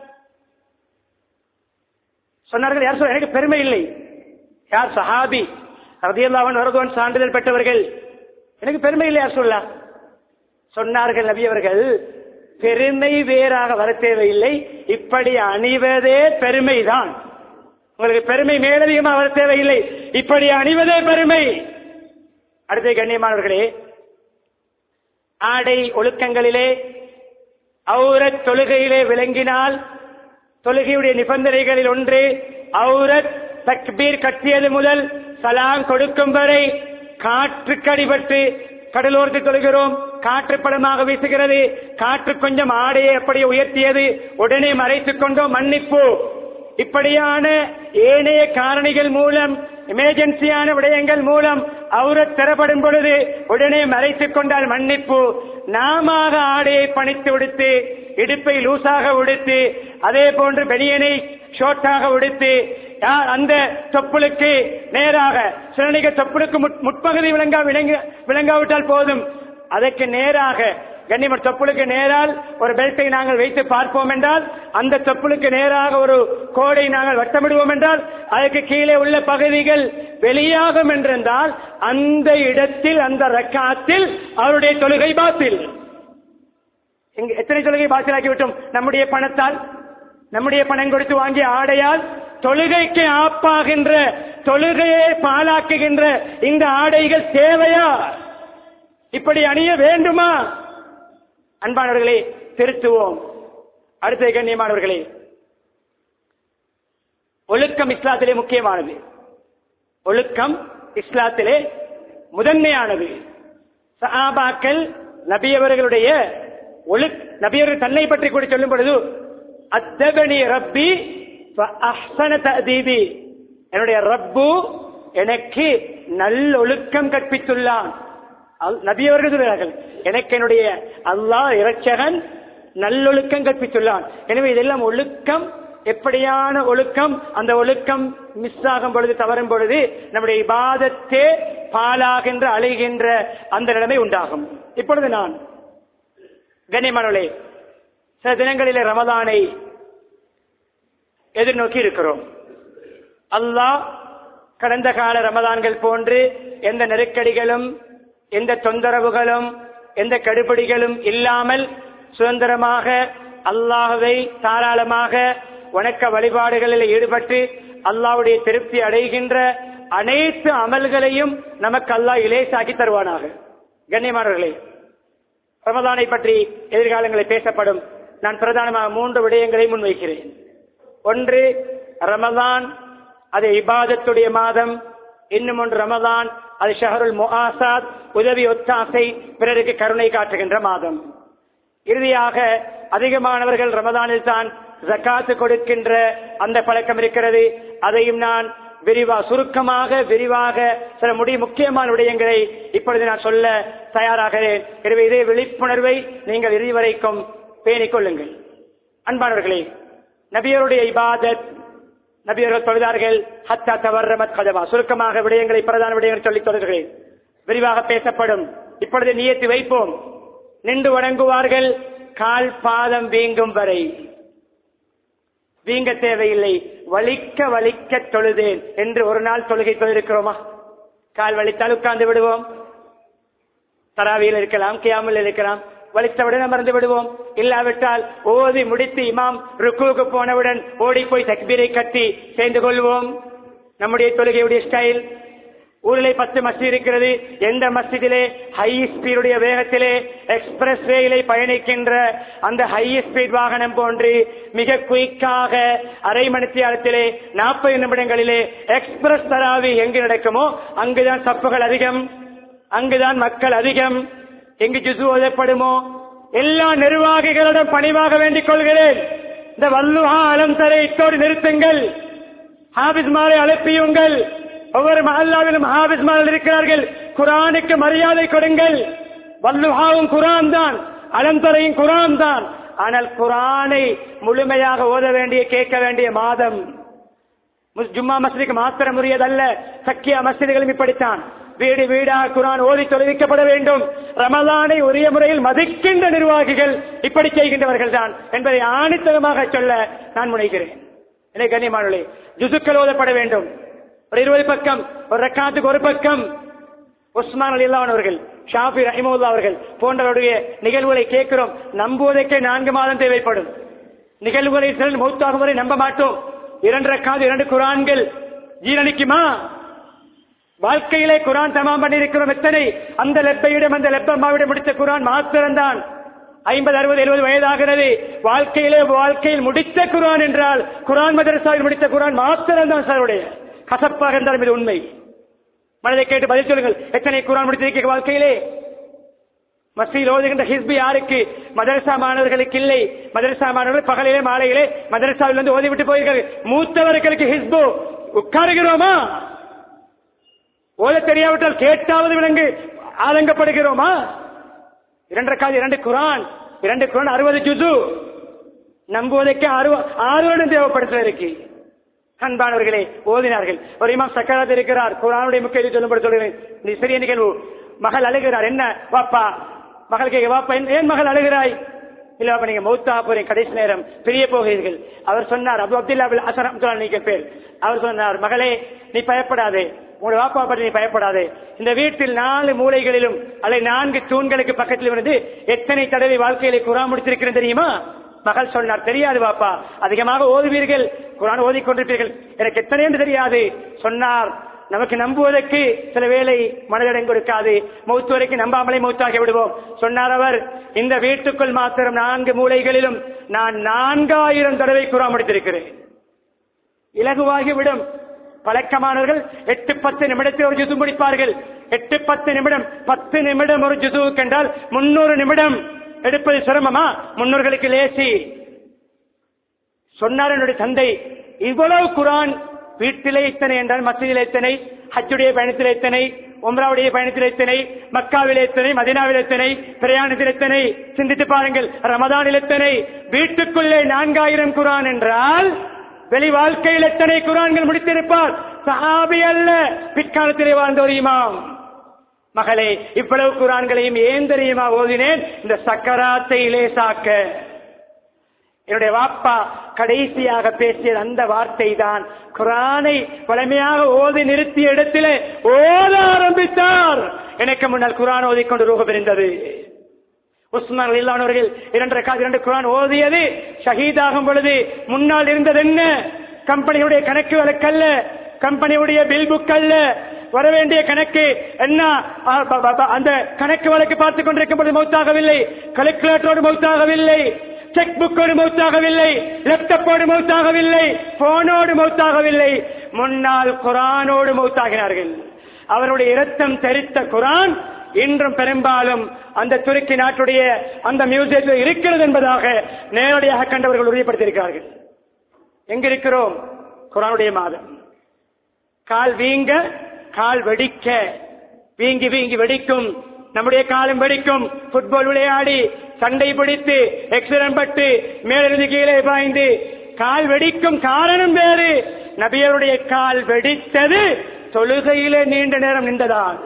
சொன்னார்கள் யார் சொல்ல எனக்கு பெருமை இல்லை யார் சஹாபி ரதியல்லாவன் வரதுவன் சான்றிதழ் பெற்றவர்கள் எனக்கு பெருமை இல்லை யார் சொல்லா சொன்னார்கள் நபி அவர்கள் பெருமை வேறாக வர தேவையில்லை இப்படி அணிவதே பெருமைதான் உங்களுக்கு பெருமை மேலதிகமாக வர தேவையில்லை இப்படி அணிவதே பெருமை அடுத்த கண்ணியமானவர்களே ஆடை ஒழுக்கங்களிலே அவுரத் தொழுகையிலே விளங்கினால் தொழுகையுடைய நிபந்தனைகளில் ஒன்று அவுரத் தக்பீர் கட்டியது முதல் சலாம் கொடுக்கும் வரை காற்று கடிபட்டு கடலோரத்தில் தொழுகிறோம் காற்று படமாக வீசுகிறது காற்று கொஞ்சம் ஆடையை அப்படியே உயர்த்தியது உடனே மறைத்துக் கொண்டோம் மன்னிப்பு இப்படியான ஏனைய காரணிகள் மூலம் எமர்ஜென்சியான விடயங்கள் மூலம் அவுரத் தரப்படும் பொழுது உடனே மறைத்துக் கொண்டால் மன்னிப்பு நாம ஆடையை பணித்து உடுத்து இடுப்பை லூசாக உடுத்து அதே போன்று பெனியனை ஷோட்டாக உடுத்து யார் அந்த தொப்புளுக்கு நேராக சிலனிக தொப்புளுக்கு முட்- முற்பகுதி விளங்கா விளங்க விளங்காவிட்டால் போதும் அதற்கு நேராக கண்ணிமர் தொப்புளுக்கு நேரால் ஒரு பெல்ட்டை நாங்கள் வைத்து பார்ப்போம் என்றால் அந்த தொப்புளுக்கு நேராக ஒரு கோடை நாங்கள் வட்டமிடுவோம் என்றால் அதற்கு கீழே உள்ள பகுதிகள் வெளியாகும் என்றிருந்தால் அந்த இடத்தில் அந்த ரக்காத்தில் அவருடைய தொழுகை பாத்தில் இங்கு எத்தனை தொழுகை பாத்திலாக்கி விட்டோம் நம்முடைய பணத்தால் நம்முடைய பணம் கொடுத்து வாங்கிய ஆடையால் தொழுகைக்கு ஆப்பாகின்ற தொழுகையை பாலாக்குகின்ற இந்த ஆடைகள் தேவையா இப்படி அணிய வேண்டுமா அன்பானவர்களே திருத்துவோம் அடுத்த கண்ணியமானவர்களே ஒழுக்கம் இஸ்லாத்திலே முக்கியமானது ஒழுக்கம் இஸ்லாத்திலே முதன்மையானது சஹாபாக்கள் நபியவர்களுடைய ஒழு நபியவர்கள் தன்னை பற்றி கூட சொல்லும் பொழுது அத்தபனி ரப்பி அஹ்சன ததீபி என்னுடைய ரப்பு எனக்கு நல்லொழுக்கம் கற்பித்துள்ளான் அல்- நபியவர்கள் சொல்கிறார்கள் எனக்கு என்னுடைய அல்லாஹ் இரட்சகன் நல்லொழுக்கம் கற்பித்துள்ளான் எனவே இதெல்லாம் ஒழுக்கம் எப்படியான ஒழுக்கம் அந்த ஒழுக்கம் மிஸ் ஆகும் பொழுது தவறும் பொழுது நம்முடைய இபாதத்தே பாலாகின்ற அழைகின்ற அந்த நிலைமை உண்டாகும் இப்பொழுது நான் கண்ணியமானவர்களே சில தினங்களிலே ரமதானை எதிர்நோக்கி இருக்கிறோம் அல்லாஹ் கடந்த கால ரமதான்கள் போன்று எந்த நெருக்கடிகளும் எந்த தொந்தரவுகளும் எந்த கடுபிடிகளும் இல்லாமல் சுதந்திரமாக அல்லாஹ்வை தாராளமாக வணக்க வழிபாடுகளில் ஈடுபட்டு அல்லாஹ்வுடைய திருப்தி அடைகின்ற அனைத்து அமல்களையும் நமக்கு அல்லாஹ் இலேசாக்கி தருவானாக கண்ணியமானவர்களே ரமதானை பற்றி எதிர்காலங்களில் பேசப்படும் நான் பிரதானமாக மூன்று விடயங்களை முன்வைக்கிறேன் ஒன்று ரமதான் அது இபாதத்துடைய மாதம் இன்னும் ஒன்று ரமதான் அது ஷஹருல் முஆசாத் உதவி ஒத்தாசை பிறருக்கு கருணை காட்டுகின்ற மாதம் இறுதியாக அதிகமானவர்கள் ரமதானில் தான் ஜக்காத்து கொடுக்கின்ற அந்த பழக்கம் இருக்கிறது அதையும் நான் விரிவா சுருக்கமாக விரிவாக சில முடி முக்கியமான விடயங்களை இப்பொழுது நான் சொல்ல தயாராகிறேன் எனவே இதே விழிப்புணர்வை நீங்கள் இறுதி வரைக்கும் பேணிக் கொள்ளுங்கள் அன்பானவர்களே நபியருடைய இபாதத் நபியர்கள் தொழுதார்கள் ஹத்தா தவறமத் கதவா சுருக்கமாக விடயங்களை பிரதான விடயங்களை சொல்லித் தொழுகிறேன் விரிவாக பேசப்படும் இப்பொழுது நியத்து வைப்போம் நின்று வணங்குவார்கள் கால் பாதம் வீங்கும் வரை வீங்க தேவையில்லை வலிக்க வலிக்க தொழுதேன் என்று ஒரு நாள் தொழுகை தொழிருக்கிறோமா கால் வலித்தால் உட்கார்ந்து விடுவோம் தராவியில் இருக்கலாம் கியாமில் இருக்கலாம் வலித்தவுடன் அமர்ந்து விடுவோம் இல்லாவிட்டால் ஓதி முடித்து இமாம் ருக்குவுக்கு போனவுடன் ஓடி போய் தக்பீரை கட்டி சேர்ந்து கொள்வோம் நம்முடைய தொழுகையுடைய ஸ்டைல் ஊரிலே பத்து மஸ்ஜித் இருக்கிறது எந்த மஸ்ஜிதிலே ஹை ஸ்பீடுடைய வேகத்திலே எக்ஸ்பிரஸ் வேயிலே பயணிக்கின்ற அந்த ஹை ஸ்பீட் வாகனம் போன்று மிக குயிக்காக அரை மணி நேரத்திலே நாற்பது நிமிடங்களிலே எக்ஸ்பிரஸ் தராவி எங்கு நடக்குமோ அங்குதான் தப்புகள் அதிகம் அங்குதான் மக்கள் அதிகம் எங்கு ஜுசு ஓதப்படுமோ எல்லா நிர்வாகிகளிடம் பணிவாக வேண்டிக் கொள்கிறேன் இந்த வல்லுஹா அலம் தரை இத்தோடு நிறுத்துங்கள் ஹாபிஸ்மாரை அழைப்பியுங்கள் ஒவ்வொரு மஹல்லாவிலும் ஹாபிஸ்மார்கள் இருக்கிறார்கள் குரானுக்கு மரியாதை கொடுங்கள் வல்லுஹாவும் குரான் தான் அலந்தரையும் குரான் தான் ஆனால் குரானை முழுமையாக ஓத வேண்டிய கேட்க வேண்டிய மாதம் முஸ்- ஜும்மா மஸ்ஜிதுக்கு மாத்திரம் உரியதல்ல சக்கியா மஸ்ஜிதுகளும் இப்படித்தான் வீடு வீடாக குரான் ஓதி தொழுவிக்கப்பட வேண்டும் ரமலானை உரிய முறையில் மதிக்கின்ற நிர்வாகிகள் இப்படி செய்கின்றவர்கள் தான் என்பதை ஆணித்தகமாக சொல்ல நான் முனைகிறேன் எனவே கண்ணியமானே ஜுசுக்கள் ஓதப்பட வேண்டும் ஒரு இருபது பக்கம் ஒரு ரக்காத்துக்கு ஒரு பக்கம் உஸ்மான் அலி அவர்கள் ஷாஃபி ரஹிமுல்லா அவர்கள் போன்றவருடைய நிகழ்வுகளை கேட்கிறோம் நம்புவதற்கே நான்கு மாதம் தேவைப்படும் நிகழ்வுகளை சிலர் மௌத்தாகும் வரை நம்ப மாட்டோம் இரண்டு ரக்காது இரண்டு குரான்கள் ஜீரணிக்குமா வாழ்க்கையிலே குரான் தமாம் பண்ணியிருக்கிறோம் எத்தனை அந்த லெப்பையிடம் அந்த லெப்பம்மாவிடம் முடித்த குரான் மாத்திரம்தான் ஐம்பது அறுபது எழுபது வயதாகிறது வாழ்க்கையிலே வாழ்க்கையில் முடித்த குரான் என்றால் குரான் மதரசாவில் முடித்த குரான் மாத்திரம் தான் சாருடைய கசப்பாக இருந்தாலும் இது உண்மை மனதை கேட்டு பதில் சொல்லுங்கள் எத்தனை குரான் முடித்திருக்க வாழ்க்கையிலே மசீல் ஓதுகின்ற ஹிஸ்பி யாருக்கு மதரசா மாணவர்களுக்கு இல்லை மதரசா மாணவர்கள் பகலிலே மாலையிலே மதரசாவில் இருந்து ஓதிவிட்டு போயிருக்கிறார்கள் மூத்தவர்களுக்கு ஹிஸ்பு உட்காருகிறோமா ஓத தெரியாவிட்டால் கேட்டாவது விலங்கு ஆதங்கப்படுகிறோமா இரண்டு கால் இரண்டு குரான் இரண்டு குரான் அறுபது ஜுது நம்புவதற்கு ஆறு ஆறு வருடம் தேவைப்படுத்துவதற்கு அன்பானவர்களே ஓதினார்கள் ஒரு இமாம் சக்கராத் இருக்கிறார் குரானுடைய முக்கியத்துவம் சொல்லும்படி சொல்கிறேன் நீ சிறிய நிகழ்வு மகள் அழுகிறார் என்ன வாப்பா மகள் கேட்க வாப்பா ஏன் ஏன் மகள் அழுகிறாய் இல்ல வாப்பா நீங்க மௌத்தா போறீங்க கடைசி நேரம் பிரிய போகிறீர்கள் அவர் சொன்னார் அப்து அப்துல்லா பில் அசன் அப்துல்லா நீங்க பேர் அவர் சொன்னார் மகளே நீ பயப்படாதே உங்களுடைய வாப்பா பற்றி நீ பயப்படாதே இந்த வீட்டில் நாலு மூலைகளிலும் அல்லது நான்கு தூண்களுக்கு பக்கத்தில் இருந்து எத்தனை தடவை வாழ்க்கையிலே குரான் முடித்திருக்கிறேன் தெரியுமா மகள் சொன்னார் தெரியாது பாப்பா அதிகமாக ஓதுவீர்கள் குரான் ஓதிக்கொண்டிருப்பீர்கள் எனக்கு எத்தனை என்று தெரியாது சொன்னார் நமக்கு நம்புவதற்கு சில வேளை மனதிடம் கொடுக்காது மௌத்து வரைக்கும் நம்பாமலே மௌத்தாகி விடுவோம் சொன்னார் அவர் இந்த வீட்டுக்குள் மாத்திரம் நான்கு மூலைகளிலும் நான் நான்காயிரம் தடவை குரான் முடித்திருக்கிறேன் இலகுவாகி விடும் பழக்கமானவர்கள் எட்டு பத்து நிமிடத்தில் ஒரு ஜுது முடிப்பார்கள் எட்டு பத்து நிமிடம் பத்து நிமிடம் ஒரு ஜுதுவுக்கு என்றால் முன்னூறு நிமிடம் எடுப்பது சிரமமா முன்னோர்களுக்கு லேசி சொன்னார் என்னுடைய தந்தை இவ்வளவு குரான் வீட்டிலே இத்தனை என்றால் மசீதிலே எத்தனை ஹஜ்ஜுடைய பயணத்தில் எத்தனை உம்ராவுடைய பயணத்தில் எத்தனை மக்காவில் எத்தனை மதினாவில் எத்தனை பிரயாணத்தில் எத்தனை சிந்தித்து பாருங்கள் ரமதானில் எத்தனை வீட்டுக்குள்ளே நான்காயிரம் குரான் என்றால் வெளி வாழ்க்கையில் எத்தனை குரான்கள் முடித்திருப்பார் சஹாபி அல்ல பிற்காலத்திலே வாழ்ந்த ஒரு இமாம் மகளே இவ்வளவு குரான்களையும் ஏன் தெரியுமா ஓதினேன் இந்த சக்கராத்தை லேசாக்க என்னுடைய வாப்பா கடைசியாக பேசிய அந்த வார்த்தை தான் குரானை வலிமையாக ஓதி நிறுத்திய இடத்திலே ஓத ஆரம்பித்தார் எனக்கு முன்னால் குரான் ஓதிக்கொண்டு ரூபம் இருந்தது உஸ்மான் இல்லானவர்கள் இரண்டரை காது இரண்டு குரான் ஓதியது ஷஹீதாகும் பொழுது முன்னால் இருந்தது என்ன கம்பெனியுடைய கணக்கு வழக்கல்ல கம்பெனியுடைய பில் புக் அல்ல வர வேண்டிய கணக்கு என்ன ஆ, ப- ப- ப- அந்த கணக்கு வழக்கு பார்த்துக் கொண்டிருக்கும் பொழுது மௌத்தாகவில்லை கலெக்டரேட்டோடு மௌத்தாகவில்லை செக் புக்கோடு மௌத்தாகவில்லை லேப்டாப்போடு மௌத்தாகவில்லை போனோடு மௌத்தாகவில்லை முன்னால் குரானோடு மௌத்தாகினார்கள் அவருடைய இரத்தம் தெரித்த குரான் இன்றும் பெரும்பாலும் அந்த துருக்கி நாட்டுடைய அந்த மியூசியத்தில் இருக்கிறது என்பதாக நேரடியாக கண்டவர்கள் உறுதிப்படுத்தியிருக்கிறார்கள் எங்க இருக்கிறோம் குரானுடைய மாதம் கால் வீங்க கால் வெடிக்க வீங்கி வீங்கி வெடிக்கும் நம்முடைய காலம் வெடிக்கும் ஃபுட்பால் விளையாடி சண்டை பிடித்து எக்ஸிடென்ட் பட்டு மேலிருந்து கீழே பாய்ந்து கால் வெடிக்கும் காரணம் வேறு நபியருடைய கால் வெடித்தது தொழுகையிலே நீண்ட நேரம் நின்றதால்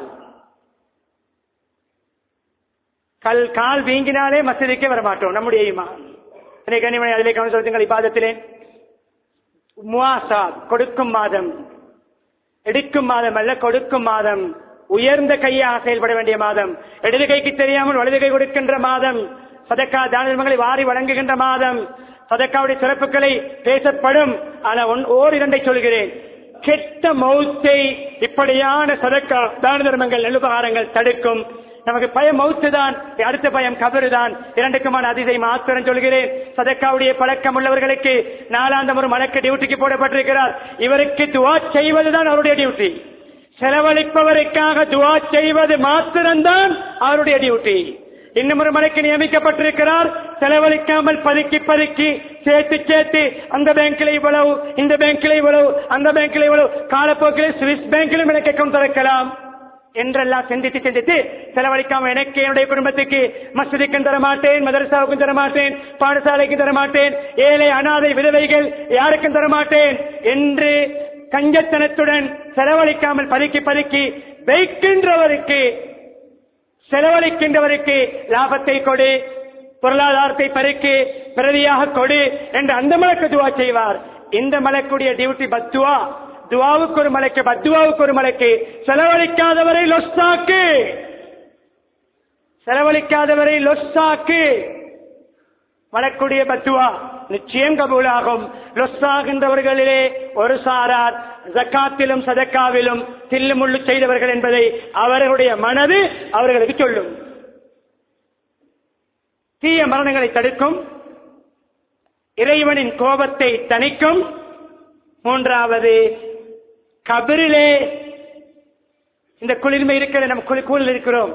கல் கால் வீங்கினாலே மசதிக்கே வரமாட்டோம் நம்முடைய இமாம் இன்னைக்கு கனிமணி அதிலே கவனம் செலுத்துங்கள் இப்பாதத்திலே முவாசாத் கொடுக்கும் மாதம் எடுக்கும் மாதம் அல்ல கொடுக்கும் மாதம் உயர்ந்த கையாக செயல்பட வேண்டிய மாதம் இடது கைக்கு தெரியாமல் வலது கை கொடுக்கின்ற மாதம் சதக்கா தான தர்மங்களை வாரி வழங்குகின்ற மாதம் சதக்காவுடைய சிறப்புகளை பேசப்படும் ஆனால் ஒன்- ஓர் இரண்டை சொல்கிறேன் கெட்ட மௌத்தை இப்படியான சதக்கா தான தர்மங்கள் நெல்லுபகாரங்கள் தடுக்கும் நமக்கு பயம் மௌத்து தான் அடுத்த பயம் கபரு தான் இரண்டுக்குமான அதிசை மாத்திரம் சொல்கிறேன் சதக்காவுடைய பழக்கம் உள்ளவர்களுக்கு நாலாந்தம் ஒரு மலக்கு டியூட்டிக்கு போடப்பட்டிருக்கிறார் இவருக்கு துவா செய்வதுதான் அவருடைய டியூட்டி செலவழிப்பவருக்காக துவா செய்வது மாத்திரம்தான் அவருடைய டியூட்டி இன்னும் ஒரு மலைக்கு நியமிக்கப்பட்டிருக்கிறார் செலவழிக்காமல் பதுக்கி பதுக்கி சேர்த்து சேர்த்து அந்த பேங்க்ல இவ்வளவு இந்த பேங்க்ல இவ்வளவு அந்த பேங்க்ல இவ்வளவு காலப்போக்கில் சுவிஸ் பேங்கிலும் எனக்கு அக்கௌண்ட் திறக்கலாம் என்றெல்லாம் சிந்தித்து சிந்தித்து செலவழிக்காம எனக்கு என்னுடைய குடும்பத்துக்கு மசதிக்கும் தர மாட்டேன் மதரசாவுக்கும் தர மாட்டேன் பாடசாலைக்கும் தர மாட்டேன் ஏழை அனாதை விதவைகள் யாருக்கும் தர மாட்டேன் என்று கஞ்சத்தனத்துடன் செலவழிக்காமல் பதுக்கி பதுக்கி வைக்கின்றவருக்கு செலவழிக்கின்றவருக்கு லாபத்தை கொடு பொருளாதாரத்தை பறிக்கு பிரதியாக கொடு என்று அந்த மலக்கு துவா செய்வார் இந்த மலக்குடைய டியூட்டி பத்துவா துவாவுக்கு ஒரு மலைக்கு பத்துவாவுக்கு ஒரு மலைக்கு செலவழிக்காதவரை லொஸ்ஸாக்கு செலவழிக்காதவரை லொஸ்ஸாக்கு வளக்கூடிய பத்துவா நிச்சயம் கபூலாகும் லொஸ்ஸாகின்றவர்களிலே ஒரு சாரார் ஜக்காத்திலும் சதக்காவிலும் தில்லு முள்ளு செய்தவர்கள் என்பதை அவர்களுடைய மனது அவர்களுக்கு சொல்லும் தீய மரணங்களை தடுக்கும் இறைவனின் கோபத்தை தணிக்கும் மூன்றாவது கபிரிலே இந்த குளிர்மை இருக்கிற நம்ம குளி- கூலில் இருக்கிறோம்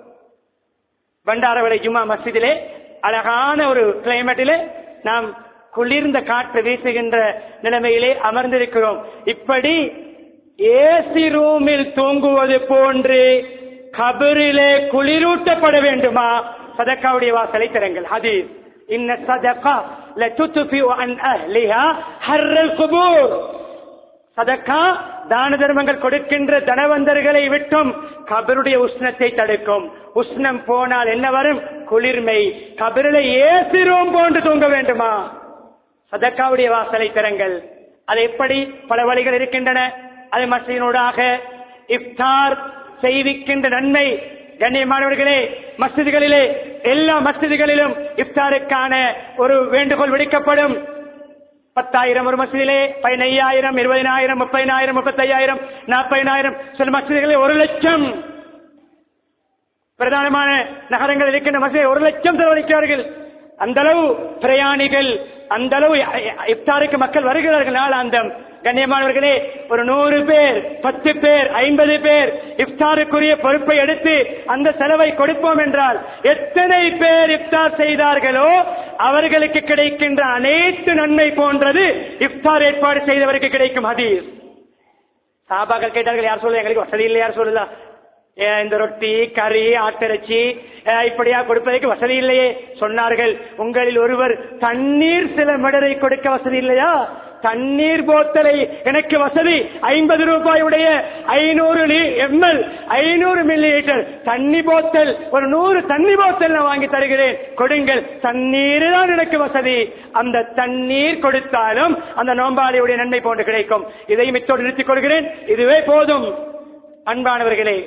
பண்டாரவளை ஜும்மா மஸ்ஜிதிலே அழகான ஒரு கிளைமேட்டிலே நாம் குளிர்ந்த காற்று வீசுகின்ற நிலைமையிலே அமர்ந்திருக்கிறோம் இப்படி ஏசி ரூமில் தூங்குவது போன்று கபரிலே குளிரூட்டப்பட வேண்டுமா சதக்காவுடைய வாசலை திறங்கள் ஹதீஸ் இன்ன சதகா லதுத்ஃபிஉ அன் அஹ்லிஹா ஹர்ரல் குபூர் சதக்கா தான தர்மங்கள் கொடுக்கின்ற தனவந்தர்களை விட்டும் கபருடைய உஷ்ணத்தை தடுக்கும் உஷ்ணம் போனால் என்ன வரும் குளிர்மை கபரில ஏசிரோம் போன்று தூங்க வேண்டுமா சதக்காவுடைய வாசலை திறங்கள் அது எப்படி பல வழிகள் இருக்கின்றன அது மசிதனூடாக இஃப்தார் செய்விக்கின்ற நன்மை கண்ணியமானவர்களே மஸ்ஜிதுகளிலே எல்லா மஸ்ஜிதுகளிலும் இஃப்தாருக்கான ஒரு வேண்டுகோள் விடுக்கப்படும் பத்தாயிரம் ஒரு மசூதியிலே பதினையாயிரம் இருபதினாயிரம் முப்பதினாயிரம் முப்பத்தையாயிரம் நாற்பதினாயிரம் சில மசூதிகளில் ஒரு லட்சம் பிரதானமான நகரங்கள் இருக்கின்ற மசூதி ஒரு லட்சம் செலவழிக்கிறார்கள் அந்த அளவு பிரயாணிகள் அந்த அளவு இப்தாருக்கு மக்கள் வருகிறார்கள் நாளாந்தம் கண்ணியமானவர்களே ஒரு நூறு பேர் பத்து பேர் ஐம்பது பேர் இஃப்தாருக்குரிய பொறுப்பை எடுத்து அந்த செலவை கொடுப்போம் என்றால் எத்தனை பேர் இஃப்தார் செய்தார்களோ அவர்களுக்கு கிடைக்கின்ற அனைத்து நன்மை போன்றது இஃப்தார் ஏற்பாடு செய்தவருக்கு கிடைக்கும் ஹதீஸ் சாபாக்கள் கேட்டார்கள் யார் சொல்லுது எங்களுக்கு வசதி இல்லை யார் சொல்லுதா ஏ, இந்த ரொட்டி கறி ஆட்டிறைச்சி ஏ, இப்படியா கொடுப்பதற்கு வசதி இல்லையே சொன்னார்கள் உங்களில் ஒருவர் தண்ணீர் சில மிடரை கொடுக்க வசதி இல்லையா தண்ணீர் போத்தலை எனக்கு வசதி ஐம்பது ரூபாயுடைய ஐநூறு எம்எல் ஐநூறு மில்லி லிட்டர் தண்ணி போத்தல் ஒரு நூறு தண்ணி போத்தல் நான் வாங்கி தருகிறேன் கொடுங்கள் தண்ணீர் தான் எனக்கு வசதி அந்த தண்ணீர் கொடுத்தாலும் அந்த நோம்பாளியுடைய நன்மை போன்று கிடைக்கும் இதையும் இத்தோடு நிறுத்திக் கொள்கிறேன் இதுவே போதும் அன்பானவர்களே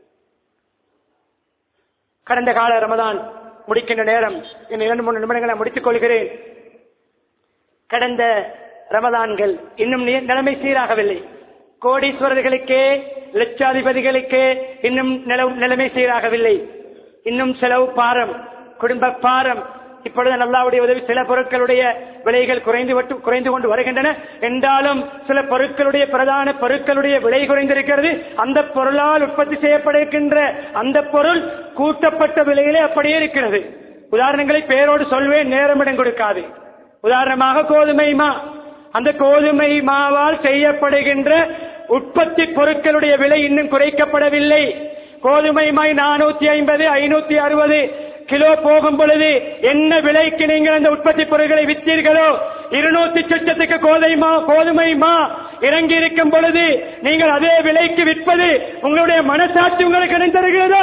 கடந்த கால ரமதான் முடிக்கின்ற நேரம் இன்னும் இரண்டு மூணு நிமிடங்களை முடித்துக் கொள்கிறேன் கடந்த ரமதான்கள் இன்னும் நி- நிலைமை சீராகவில்லை கோடீஸ்வரர்களுக்கே லட்சாதிபதிகளுக்கே இன்னும் நில- நிலைமை சீராகவில்லை இன்னும் செலவு பாரம் குடும்ப பாரம் இப்பொழுது அல்லாவுடைய உதவி சில பொருட்களுடைய விலைகள் குறைந்து விட்டு- குறைந்து கொண்டு வருகின்றன என்றாலும் சில பொருட்களுடைய பிரதான பொருட்களுடைய விலை குறைந்திருக்கிறது அந்த பொருளால் உற்பத்தி செய்யப்படுகின்ற அந்த பொருள் கூட்டப்பட்ட விலையிலே அப்படியே இருக்கிறது உதாரணங்களை பேரோடு சொல்வேன் நேரமிடம் கொடுக்காது உதாரணமாக கோதுமை மா அந்த கோதுமை மாவால் செய்யப்படுகின்ற உற்பத்தி பொருட்களுடைய விலை இன்னும் குறைக்கப்படவில்லை கோதுமை மாய் நானூத்தி ஐம்பது ஐநூத்தி அறுபது கிலோ போகும் பொழுது என்ன விலைக்கு நீங்கள் அந்த உற்பத்தி பொருட்களை விற்றீர்களோ இருநூத்தி சொச்சத்துக்கு கோதை மா கோதுமை மா இறங்கி இருக்கும் பொழுது நீங்கள் அதே விலைக்கு விற்பது உங்களுடைய மனசாட்சி உங்களுக்கு இடம் தருகிறதா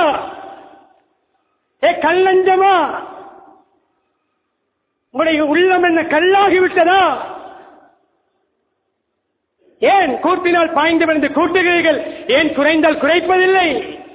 ஏ கல்லஞ்சமா உங்களுடைய உள்ளம் என்ன கல்லாகி விட்டதா ஏன் கூட்டினால் பாய்ந்து விழுந்து கூட்டுகிறீர்கள் ஏன் குறைந்தால் குறைப்பதில்லை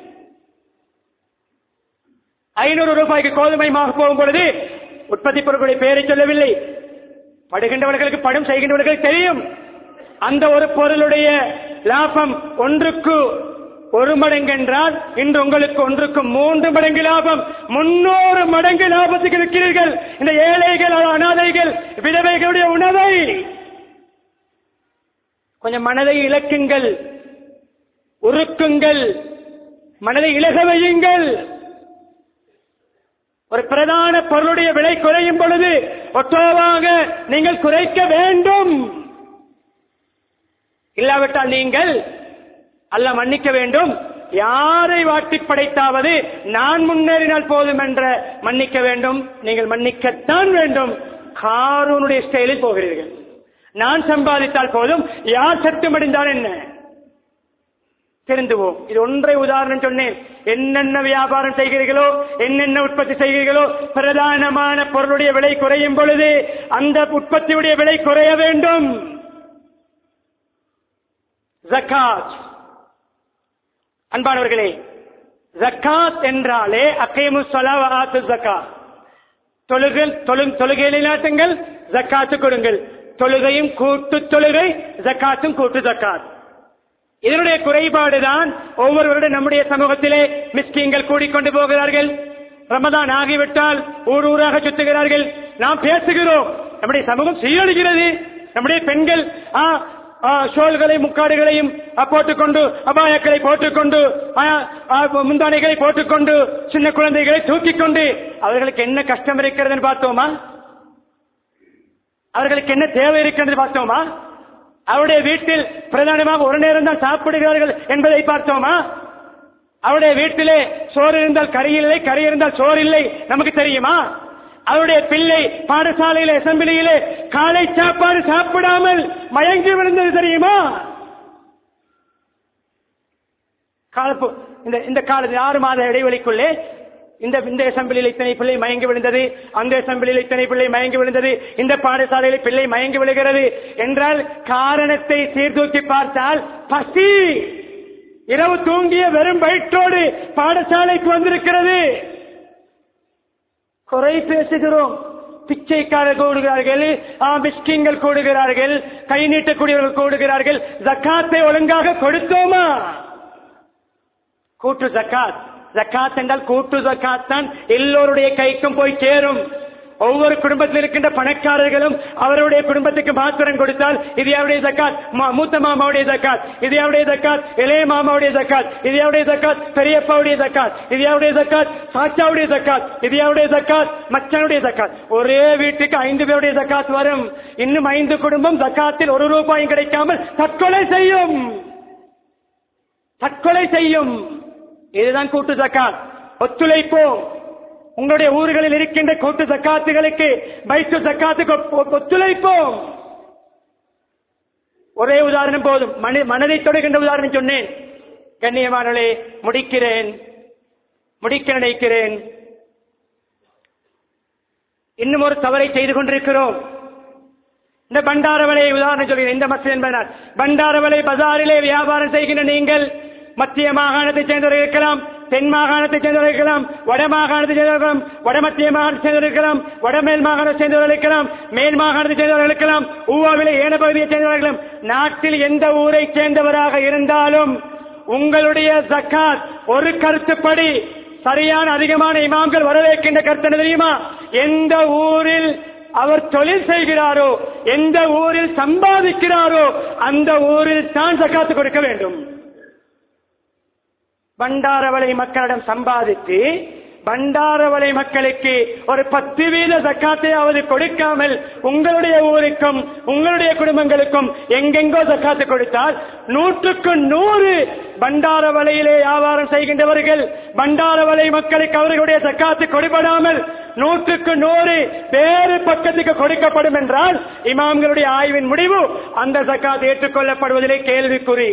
ஐநூறு ரூபாய்க்கு கோதுமை மாக போகும் பொழுது உற்பத்தி பொருட்களுடைய பெயரை சொல்லவில்லை படுகின்றவர்களுக்கு படும் செய்கின்றவர்களுக்கு தெரியும் அந்த ஒரு பொருளுடைய லாபம் ஒன்றுக்கு ஒரு மடங்கு என்றால் இன்று உங்களுக்கு ஒன்றுக்கு மூன்று மடங்கு லாபம் முன்னூறு மடங்கு லாபத்துக்கு இருக்கிறீர்கள் இந்த ஏழைகள் அனாதைகள் விதவைகளுடைய உணவை கொஞ்சம் மனதை இழக்குங்கள் உருக்குங்கள் மனதை இலக வையுங்கள் ஒரு பிரதான பொருளுடைய விலை குறையும் பொழுது ஒட்டோவாக நீங்கள் குறைக்க வேண்டும் இல்லாவிட்டால் நீங்கள் அல்ல மன்னிக்க வேண்டும் யாரை வாட்டி படைத்தாவது நான் முன்னேறினால் போதும் என்ற மன்னிக்க வேண்டும் நீங்கள் மன்னிக்கத்தான் வேண்டும் காரூனுடைய ஸ்டைலில் போகிறீர்கள் நான் சம்பாதித்தால் போதும் யார் சத்துமடைந்தால் என்ன தெரிந்துவோம் இது ஒன்றை உதாரணம் சொன்னேன் என்னென்ன வியாபாரம் செய்கிறீர்களோ என்னென்ன உற்பத்தி செய்கிறீர்களோ பிரதானமான பொருளுடைய விலை குறையும் பொழுது அந்த உற்பத்தியுடைய விலை குறைய வேண்டும் ஜக்காத் அன்பானவர்களே ஜக்காத் என்றாலே அக்கைமு சலாவாத்து ஜக்காத் தொழுகல் தொழு- தொழுகையிலே நாட்டுங்கள் ஜக்காத்து கொடுங்கள் தொழுகையும் கூட்டு தொழுகை ஜக்காத்தும் கூட்டு ஜக்காத் இதனுடைய குறைபாடுதான் ஒவ்வொருவருடைய நம்முடைய சமூகத்திலே மிஸ்கீன்கள் கூடிக்கொண்டு போகிறார்கள் ரமதான் ஆகிவிட்டால் ஊர் ஊராக சுத்துகிறார்கள் நாம் பேசுகிறோம் நம்முடைய சமூகம் சீரழிகிறது நம்முடைய பெண்கள் ஆ, ஆ, ஷோல்களை முக்காடுகளையும் ஆ, போட்டுக்கொண்டு அபாயக்களை போட்டுக்கொண்டு ஆ, ஆ, முந்தானைகளை போட்டுக்கொண்டு சின்ன குழந்தைகளை தூக்கிக் கொண்டு அவர்களுக்கு என்ன கஷ்டம் இருக்கிறதுன்னு பார்த்தோமா அவர்களுக்கு என்ன தேவை இருக்கிறது பார்த்தோமா அவருடைய வீட்டில் பிரதானமாக ஒரு நேரம் தான் சாப்பிடுகிறார்கள் என்பதை பார்த்தோமா அவருடைய வீட்டிலே சோறு இருந்தால் கறி இல்லை கறி இருந்தால் சோறு இல்லை நமக்கு தெரியுமா அவருடைய பிள்ளை பாடசாலையில அசம்பிளியிலே காலை சாப்பாடு சாப்பிடாமல் மயங்கி விழுந்தது தெரியுமா காலப்பு இந்த இந்த காலத்தில் ஆறு மாத இடைவெளிக்குள்ளே இந்த இந்த அசம்பிளியில் இத்தனை பிள்ளை மயங்கி விழுந்தது அந்த அசம்பிளியில் இத்தனை பிள்ளை மயங்கி விழுந்தது இந்த பாடசாலையில் பிள்ளை மயங்கி விழுகிறது என்றால் காரணத்தை சீர்தூக்கி பார்த்தால் பசி இரவு தூங்கிய வெறும் வயிற்றோடு பாடசாலைக்கு வந்திருக்கிறது குறை பேசுகிறோம் பிச்சைக்காரர் கூடுகிறார்கள் ஆ, மிஸ்கின்கள் கூடுகிறார்கள் கை நீட்டக்கூடியவர்கள் கூடுகிறார்கள் ஜக்காத்தை ஒழுங்காக கொடுத்தோமா கூட்டு ஜக்காத் ஜக்காத் என்றால் கூட்டு ஜக்காத் தான் எல்லோருடைய கைக்கும் போய் சேரும் ஒவ்வொரு குடும்பத்தில் இருக்கின்ற பணக்காரர்களும் அவருடைய குடும்பத்துக்கு மாத்திரம் கொடுத்தால் இது யாருடைய ஜக்காத் மா- மூத்த மாமாவுடைய ஜக்காத் இது யாருடைய ஜக்காத் இளைய மாமாவுடைய ஜக்காத் இது யாருடைய ஜக்காத் பெரியப்பாவுடைய ஜக்காத் இது யாருடைய ஜக்காத் சாச்சாவுடைய ஜக்காத் இது யாருடைய ஜக்காத் மச்சானுடைய ஜக்காத் ஒரே வீட்டுக்கு ஐந்து பேருடைய ஜக்காத் வரும் இன்னும் ஐந்து குடும்பம் ஜக்காத்தில் ஒரு ரூபாயும் கிடைக்காமல் தற்கொலை செய்யும் தற்கொலை செய்யும் இதுதான் கூட்டு ஜக்காத் ஒத்துழைப்போம் உங்களுடைய ஊர்களில் இருக்கின்ற கூட்டு ஜக்காத்துகளுக்கு பைத்து ஜக்காத்துக்கு ஒப்~ ஒத்துழைப்போம் ஒரே உதாரணம் போதும் மன மனதை தொடுகின்ற உதாரணம் சொன்னேன் கண்ணியமானே முடிக்கிறேன் முடிக்க நினைக்கிறேன் இன்னும் ஒரு தவறை செய்து கொண்டிருக்கிறோம் இந்த பண்டாரவளை உதாரணம் சொல்கிறேன் இந்த மசித் என்பதனால் பண்டாரவளை பஜாரிலே வியாபாரம் செய்கின்ற நீங்கள் மத்திய மாகாணத்தைச் சேர்ந்தவர்கள் இருக்கலாம் தென் மாகாணத்தைச் சேர்ந்தவர்கள் இருக்கலாம் வட மாகாணத்தைச் சேர்ந்தவர்கள் இருக்கலாம் வட மத்திய மாகாணத்தைச் சேர்ந்தவர்கள் இருக்கலாம் வடமேல் மாகாணத்தைச் சேர்ந்தவர்கள் இருக்கலாம் மேல் மாகாணத்தைச் சேர்ந்தவர்கள் இருக்கலாம் ஊவாவிலே ஏன பகுதியைச் சேர்ந்தவர்கள் இருக்கலாம். நாட்டில் எந்த ஊரைச் சேர்ந்தவராக இருந்தாலும் உங்களுடைய ஜக்காத் ஒரு கருத்துப்படி சரியான அதிகமான இமாம்கள் வரவேற்கின்ற கருத்து என்ன தெரியுமா எந்த ஊரில் அவர் தொழில் செய்கிறாரோ எந்த ஊரில் சம்பாதிக்கிறாரோ அந்த ஊரில் தான் ஜக்காத்து கொடுக்க வேண்டும் பண்டாரவளை மக்களிடம் சம்பாதித்து பண்டாரவளை மக்களுக்கு ஒரு பத்து வீத ஜக்காத்தையாவது கொடுக்காமல் உங்களுடைய ஊருக்கும் உங்களுடைய குடும்பங்களுக்கும் எங்கெங்கோ ஜக்காத்து கொடுத்தால் நூற்றுக்கு நூறு பண்டாரவளையிலே வியாபாரம் செய்கின்றவர்கள் பண்டாரவளை மக்களுக்கு அவர்களுடைய ஜக்காத்து கொடுபடாமல் நூற்றுக்கு நூறு வேறு பக்கத்துக்கு கொடுக்கப்படும் என்றால் இமாம்களுடைய ஆய்வின் முடிவு அந்த ஜக்காத் ஏற்றுக்கொள்ளப்படுவதிலே கேள்விக்குறி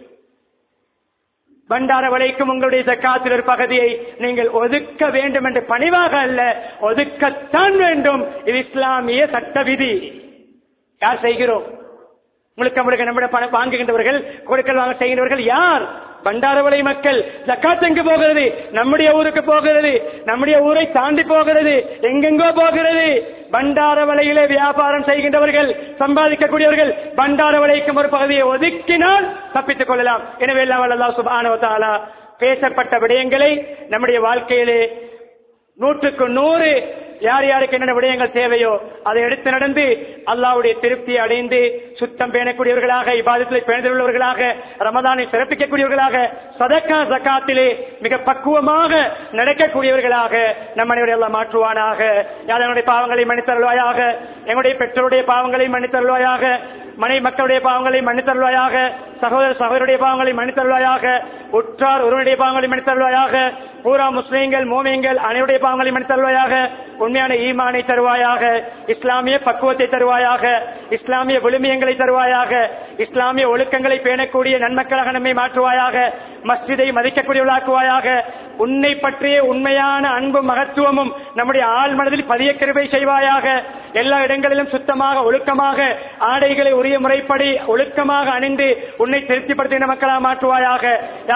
பண்டார வலைக்கும் உங்களுடைய ஜக்காத்தில் ஒரு பகுதியை நீங்கள் ஒதுக்க வேண்டும் என்று பணிவாக அல்ல ஒதுக்கத்தான் வேண்டும் இது இஸ்லாமிய சட்ட விதி யார் செய்கிறோம் முழுக்க முழுக்க நம்முடைய பணம் வாங்குகின்றவர்கள் கொடுக்கல் வாங்க செய்கின்றவர்கள் யார் பண்டாரவளை மக்கள் ஜக்காத் எங்கு போகிறது நம்முடைய ஊருக்கு போகிறது நம்முடைய ஊரை தாண்டி போகிறது எங்கெங்கோ போகிறது பண்டாரவளையிலே வியாபாரம் செய்கின்றவர்கள் சம்பாதிக்கக்கூடியவர்கள் பண்டாரவளைக்கும் ஒரு பகுதியை ஒதுக்கினால் தப்பித்துக் கொள்ளலாம் எனவே எல்லாம் வல்லா சுபானோ தாலா பேசப்பட்ட விடயங்களை நம்முடைய வாழ்க்கையிலே நூற்றுக்கு நூறு யார் யாருக்கு என்னென்ன விடயங்கள் தேவையோ அதை எடுத்து நடந்து அல்லாவுடைய திருப்தியை அடைந்து சுத்தம் பேணக்கூடியவர்களாக இபாதத்தில் பேணுதலுள்ளவர்களாக ரமதானை சிறப்பிக்கக்கூடியவர்களாக சதக்கா ஜக்காத்திலே மிக பக்குவமாக நடக்கக்கூடியவர்களாக நம்ம அனைவரை எல்லாம் மாற்றுவானாக யார் எங்களுடைய பாவங்களை மன்னித்தருள்வாயாக எங்களுடைய பெற்றோருடைய பாவங்களை மன்னித்தருள்வாயாக மனை மக்களுடைய பாவங்களை மன்னித்தருள்வாயாக சகோதர சகோதரருடைய பாவங்களை மன்னித்தருள்வாயாக உற்றார் ஒருவனுடைய பாவங்களை மன்னித்தருள்வாயாக பூரா முஸ்லீம்கள் மோமியங்கள் அனைவருடைய பாவங்களை மன்னித்தருள்வாயாக உண்மையான ஈமானை தருவாயாக இஸ்லாமிய பக்குவத்தை தருவாயாக இஸ்லாமிய விழுமியங்களை தருவாயாக இஸ்லாமிய ஒழுக்கங்களை பேணக்கூடிய நன்மக்களாக நம்மை மாற்றுவாயாக மஸ்ஜிதை மதிக்கக்கூடியவளாக்குவாயாக உன்னை பற்றிய உண்மையான அன்பும் மகத்துவமும் நம்முடைய ஆள் மனதில் பதிய கிருபை செய்வாயாக எல்லா இடங்களிலும் சுத்தமாக ஒழுக்கமாக ஆடைகளை உரிய முறைப்படி ஒழுக்கமாக அணிந்து உன்னை திருப்திப்படுத்துகின்ற மக்களாக மாற்றுவாயாக யார்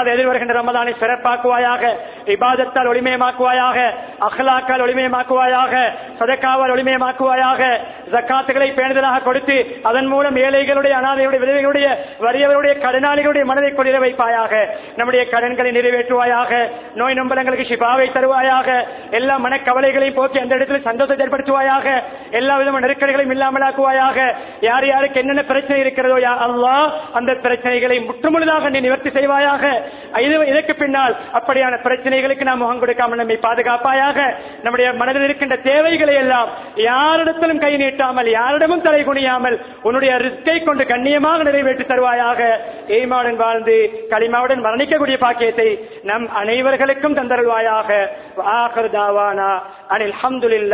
அல்ல எதிர்வருகின்ற ரமதானை சிறப்பாக்குவாயாக இபாதத்தால் ஒளிமயமாக்குவாயாக அஹ்லாக்கால் ஒளிமயமாக்குவாயாக சதக்காவால் ஒளிமயமாக்குவாயாக ஜக்காத்துகளை பேணுதலாக கொடுத்து அதன் மூலம் ஏழைகளுடைய அனாதையுடைய விதவைகளுடைய வறியவருடைய கடனாளிகளுடைய மனதை கொள்ளிட வைப்பாயாக நம்முடைய கடன்களை நிறைவேற்றுவாயாக நோய் நம்பலங்களுக்கு ஷிபாவை தருவாயாக எல்லா மனக்கவலைகளையும் போக்கி அந்த இடத்துல சந்தோஷத்தை ஏற்படுத்துவாயாக எல்லா விதமான நெருக்கடிகளையும் இல்லாமலாக்குவாயாக யார் யாருக்கு என்னென்ன பிரச்சனை இருக்கிறதோ யா அல்லாஹ் அந்த பிரச்சனைகளை முற்றுமுழுதாக நீ நிவர்த்தி செய்வாயாக இது இதற்கு பின்னால் அப்படியான பிரச்சனைகளுக்கு நாம் முகம் கொடுக்காமல் நம்மை பாதுகாப்பாயாக நம்முடைய மனதில் இருக்கின்ற தேவைகளை எல்லாம் யாரிடத்திலும் கை நீட்டாமல் யாரிடமும் தலை குனியாமல் உன்னுடைய ரிஸ்கை கொண்டு கண்ணியமாக நிறைவேற்றி தருவாயாக ஈமாவுடன் வாழ்ந்து களிமாவுடன் மரணிக்கக்கூடிய பாக்கியத்தை நம் அனைவர்களுக்கும் தந்தருள்வாயாக ஆஹர் தாவானா அனில் அல்ஹம்துலில்லாஹ்